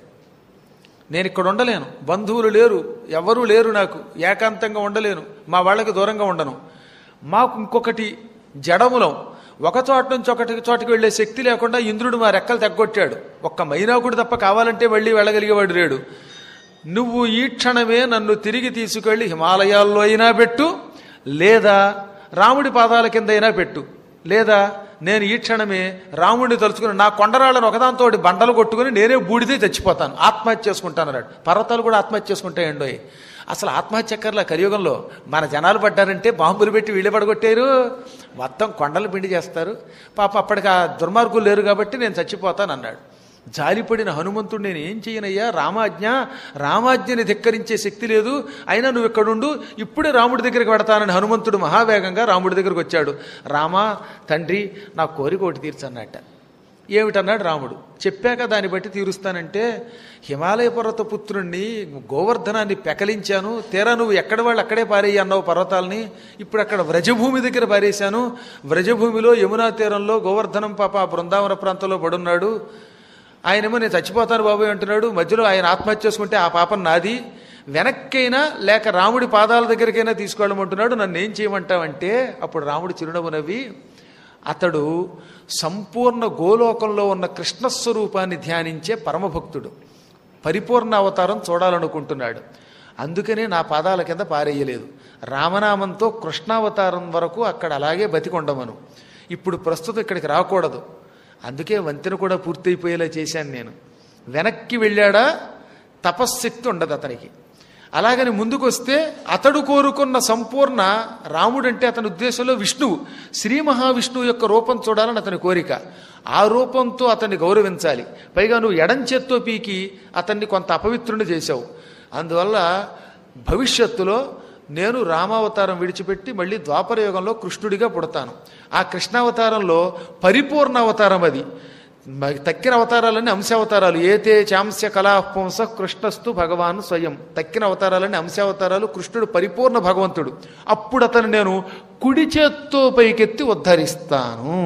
నేను ఇక్కడ ఉండలేను బంధువులు లేరు ఎవరూ లేరు నాకు ఏకాంతంగా ఉండలేను మా వాళ్ళకి దూరంగా ఉండను మాకు ఇంకొకటి జడములం ఒక చోట నుంచి ఒకటి చోటకి వెళ్ళే శక్తి లేకుండా ఇంద్రుడు మా రెక్కలు తెగ్గొట్టాడు ఒక్క మైనాకుడు తప్ప కావాలంటే వెళ్ళి వెళ్ళగలిగేవాడు లేడు నువ్వు ఈ క్షణమే నన్ను తిరిగి తీసుకెళ్ళి హిమాలయాల్లో అయినా పెట్టు లేదా రాముడి పాదాల కింద అయినా పెట్టు లేదా నేను ఈ క్షణమే రాముడిని తలుచుకుని నా కొండరాళ్ళను ఒకదాంతో బండలు కొట్టుకుని నేనే బూడిదే చచ్చిపోతాను ఆత్మహత్య చేసుకుంటాను అన్నాడు పర్వతాలు కూడా ఆత్మహత్య చేసుకుంటాయండోయ్ అసలు ఆత్మహత్యకర్ల కలియుగంలో మన జనాలు పడ్డారంటే బాంబులు పెట్టి వీళ్ళే పడగొట్టారు మొత్తం కొండలు పిండి చేస్తారు పాప అప్పటికి ఆ దుర్మార్గులు లేరు కాబట్టి నేను చచ్చిపోతాను అన్నాడు జాలిపడిన హనుమంతుడు నేను ఏం చేయనయ్యా రామాజ్ఞ రామాజ్ఞని ధిక్కరించే శక్తి లేదు అయినా నువ్వు ఇక్కడుండు ఇప్పుడే రాముడి దగ్గరికి పెడతానని హనుమంతుడు మహావేగంగా రాముడి దగ్గరికి వచ్చాడు రామా తండ్రి నా కోరిక ఒకటి తీర్చన్నట్ట ఏమిటన్నాడు రాముడు చెప్పాక దాన్ని బట్టి తీరుస్తానంటే హిమాలయ పర్వత పుత్రుణ్ణి గోవర్ధనాన్ని పెకలించాను తీరా నువ్వు ఎక్కడ వాళ్ళు అక్కడే పారేయి అన్నావు పర్వతాలని ఇప్పుడు అక్కడ వ్రజభూమి దగ్గర పారేశాను వ్రజభూమిలో యమునా తీరంలో గోవర్ధనం పాప ఆ బృందావన ప్రాంతంలో పడున్నాడు ఆయనేమో నేను చచ్చిపోతాను బాబు అంటున్నాడు మధ్యలో ఆయన ఆత్మహత్య చేసుకుంటే ఆ పాపం నాది వెనక్కైనా లేక రాముడి పాదాల దగ్గరికైనా తీసుకెళ్ళమంటున్నాడు నన్ను ఏం చేయమంటావంటే అప్పుడు రాముడు చిరునవ్వు నవ్వి అతడు సంపూర్ణ గోలోకంలో ఉన్న కృష్ణస్వరూపాన్ని ధ్యానించే పరమభక్తుడు పరిపూర్ణ అవతారం చూడాలనుకుంటున్నాడు అందుకనే నా పాదాల కింద పారేయలేదు రామనామంతో కృష్ణావతారం వరకు అక్కడ అలాగే బతికొండమను ఇప్పుడు ప్రస్తుతం ఇక్కడికి రాకూడదు అందుకే వంతెన కూడా పూర్తయిపోయేలా చేశాను నేను వెనక్కి వెళ్ళాడా తపశ్శక్తి ఉండదు అతనికి అలాగని ముందుకు వస్తే అతడు కోరుకున్న సంపూర్ణ రాముడంటే అతని ఉద్దేశంలో విష్ణువు శ్రీ మహావిష్ణువు యొక్క రూపం చూడాలని అతని కోరిక ఆ రూపంతో అతన్ని గౌరవించాలి పైగా నువ్వు ఎడం చేత్తో పీకి అతన్ని కొంత అపవిత్రుని చేశావు అందువల్ల భవిష్యత్తులో నేను రామావతారం విడిచిపెట్టి మళ్ళీ ద్వాపరయుగంలో కృష్ణుడిగా పుడతాను ఆ కృష్ణావతారంలో పరిపూర్ణ అవతారం అది మ- తక్కిన అవతారాలన్నీ అంశావతారాలు ఏతే చాంస్య కళాపుంస కృష్ణస్తు భగవాన్ స్వయం తక్కిన అవతారాలన్నీ అంశావతారాలు కృష్ణుడు పరిపూర్ణ భగవంతుడు అప్పుడు అతను నేను కుడి చేత్తో పైకెత్తి ఉద్ధరిస్తాను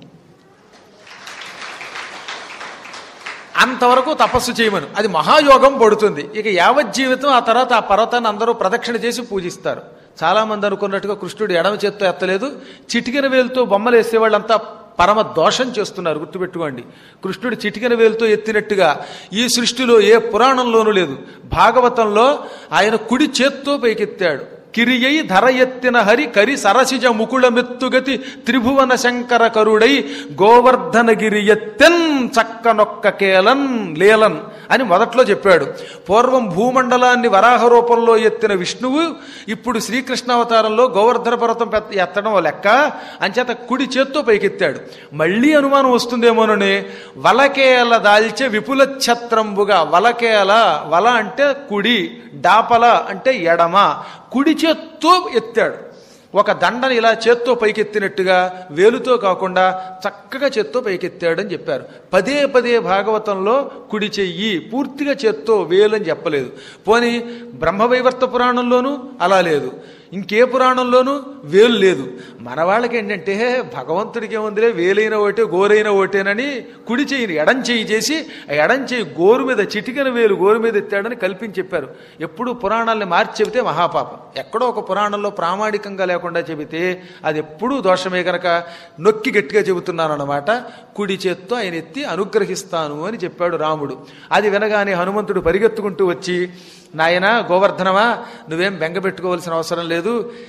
అంతవరకు తపస్సు చేయమను అది మహాయోగం పడుతుంది ఇక యావజ్జీవితం ఆ తర్వాత ఆ పర్వతాన్ని అందరూ ప్రదక్షిణ చేసి పూజిస్తారు చాలా మంది అనుకున్నట్టుగా కృష్ణుడు ఎడమ చేత్తో ఎత్తలేదు చిటికిన వేలుతో బొమ్మలు వేసేవాళ్ళంతా పరమ దోషం చేస్తున్నారు గుర్తుపెట్టుకోండి కృష్ణుడు చిటికిన వేలుతో ఎత్తినట్టుగా ఈ సృష్టిలో ఏ పురాణంలోనూ లేదు భాగవతంలో ఆయన కుడి చేత్తో పైకెత్తాడు కిరియై ధర ఎత్తిన హరి కరి సరసిజ ముకుళమెత్తుగతి త్రిభువన శంకర కరుడై గోవర్ధనగిరి ఎత్తెన్ చక్కనొక్క కేలన్ లేలన్ అని మొదట్లో చెప్పాడు పూర్వం భూమండలాన్ని వరాహ రూపంలో ఎత్తిన విష్ణువు ఇప్పుడు శ్రీకృష్ణావతారంలో గోవర్ధన పర్వతం పెద్ద ఎత్తడం లెక్క అంచేత కుడి చేత్తో పైకెత్తాడు మళ్ళీ అనుమానం వస్తుందేమోనని వలకేల దాల్చే విపుల ఛత్రంబుగా వలకేల వల అంటే కుడి డాపల అంటే ఎడమ కుడి చేత్తో ఎత్తాడు ఒక దండని ఇలా చేత్తో పైకెత్తినట్టుగా వేలుతో కాకుండా చక్కగా చేత్తో పైకెత్తాడని చెప్పారు పదే పదే భాగవతంలో కుడి చెయ్యి పూర్తిగా చేత్తో వేలు అని చెప్పలేదు పోని బ్రహ్మవైవర్త పురాణంలోనూ అలా లేదు ఇంకే పురాణంలోనూ వేలు లేదు మన వాళ్ళకి ఏంటంటే భగవంతుడికి ఏముందిలే వేలైన ఒకటే గోరైన ఒకటేనని కుడి చెయ్యిని ఎడం చెయ్యి చేసి ఆ ఎడం చెయ్యి గోరు మీద చిటికెన వేలు గోరు మీద ఎత్తాడని కల్పించి చెప్పారు ఎప్పుడు పురాణాలని మార్చి చెబితే మహాపాపం ఎక్కడో ఒక పురాణంలో ప్రామాణికంగా లేకుండా చెబితే అది ఎప్పుడూ దోషమే కనుక నొక్కి గట్టిగా చెబుతున్నాను అనమాట కుడి చేత్తో ఆయన ఎత్తి అనుగ్రహిస్తాను అని చెప్పాడు రాముడు అది వినగానే హనుమంతుడు పరిగెత్తుకుంటూ వచ్చి నాయనా గోవర్ధనమా నువ్వేం బెంగ పెట్టుకోవాల్సిన అవసరం లేదు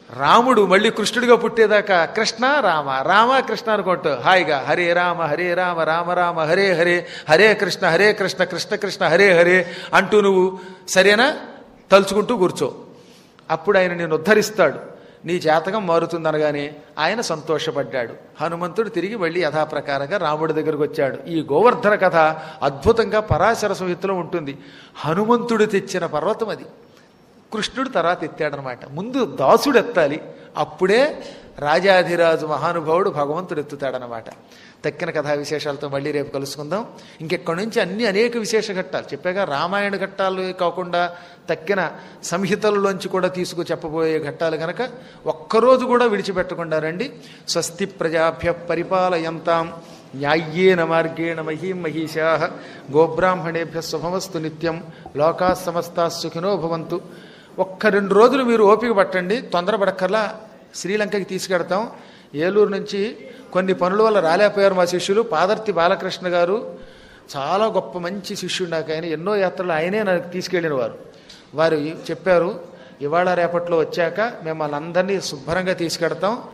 రాముడు మళ్ళీ కృష్ణుడిగా పుట్టేదాకా కృష్ణ రామ రామ కృష్ణ అనుకుంటూ హాయిగా హరే రామ హరే రామ రామ రామ హరే హరే హరే కృష్ణ హరే కృష్ణ కృష్ణ కృష్ణ హరే హరే అంటూ నువ్వు సరేనా తలుచుకుంటూ కూర్చో అప్పుడు ఆయన నేను ఉద్ధరిస్తాడు నీ జాతకం మారుతుందనగానే ఆయన సంతోషపడ్డాడు హనుమంతుడు తిరిగి మళ్ళీ యథాప్రకారంగా రాముడి దగ్గరకు వచ్చాడు ఈ గోవర్ధన కథ అద్భుతంగా పరాశర సంహితలో ఉంటుంది హనుమంతుడు తెచ్చిన పర్వతం అది కృష్ణుడు తర్వాత ఎత్తాడనమాట ముందు దాసుడు ఎత్తాలి అప్పుడే రాజాధిరాజు మహానుభావుడు భగవంతుడు ఎత్తుతాడనమాట తక్కిన కథా విశేషాలతో మళ్ళీ రేపు కలుసుకుందాం ఇంకెక్కడి నుంచి అన్ని అనేక విశేష ఘట్టాలు చెప్పాక రామాయణ ఘట్టాలు కాకుండా తక్కిన సంహితలలోంచి కూడా తీసుకు చెప్పబోయే ఘట్టాలు గనక ఒక్కరోజు కూడా విడిచిపెట్టకుండా రండి స్వస్తి ప్రజాభ్య పరిపాలయంతాం న్యాయ్యేన మార్గేణ మహీం మహిషా గోబ్రాహ్మణేభ్య శుభమస్తు నిత్యం లోకా సమస్తా సుఖినో భవంతు ఒక్క రెండు రోజులు మీరు ఓపిక పట్టండి తొందరపడక్కర్లా శ్రీలంకకి తీసుకెడతాం ఏలూరు నుంచి కొన్ని పనుల వల్ల రాలేకపోయారు మా శిష్యులు పాదర్తి బాలకృష్ణ గారు చాలా గొప్ప మంచి శిష్యుడు నాకు ఆయన ఎన్నో యాత్రలు ఆయనే నాకు తీసుకెళ్ళిన వారు వారు చెప్పారు ఇవాళ రేపట్లో వచ్చాక మిమ్మల్ని అందరినీ శుభ్రంగా తీసుకెడతాం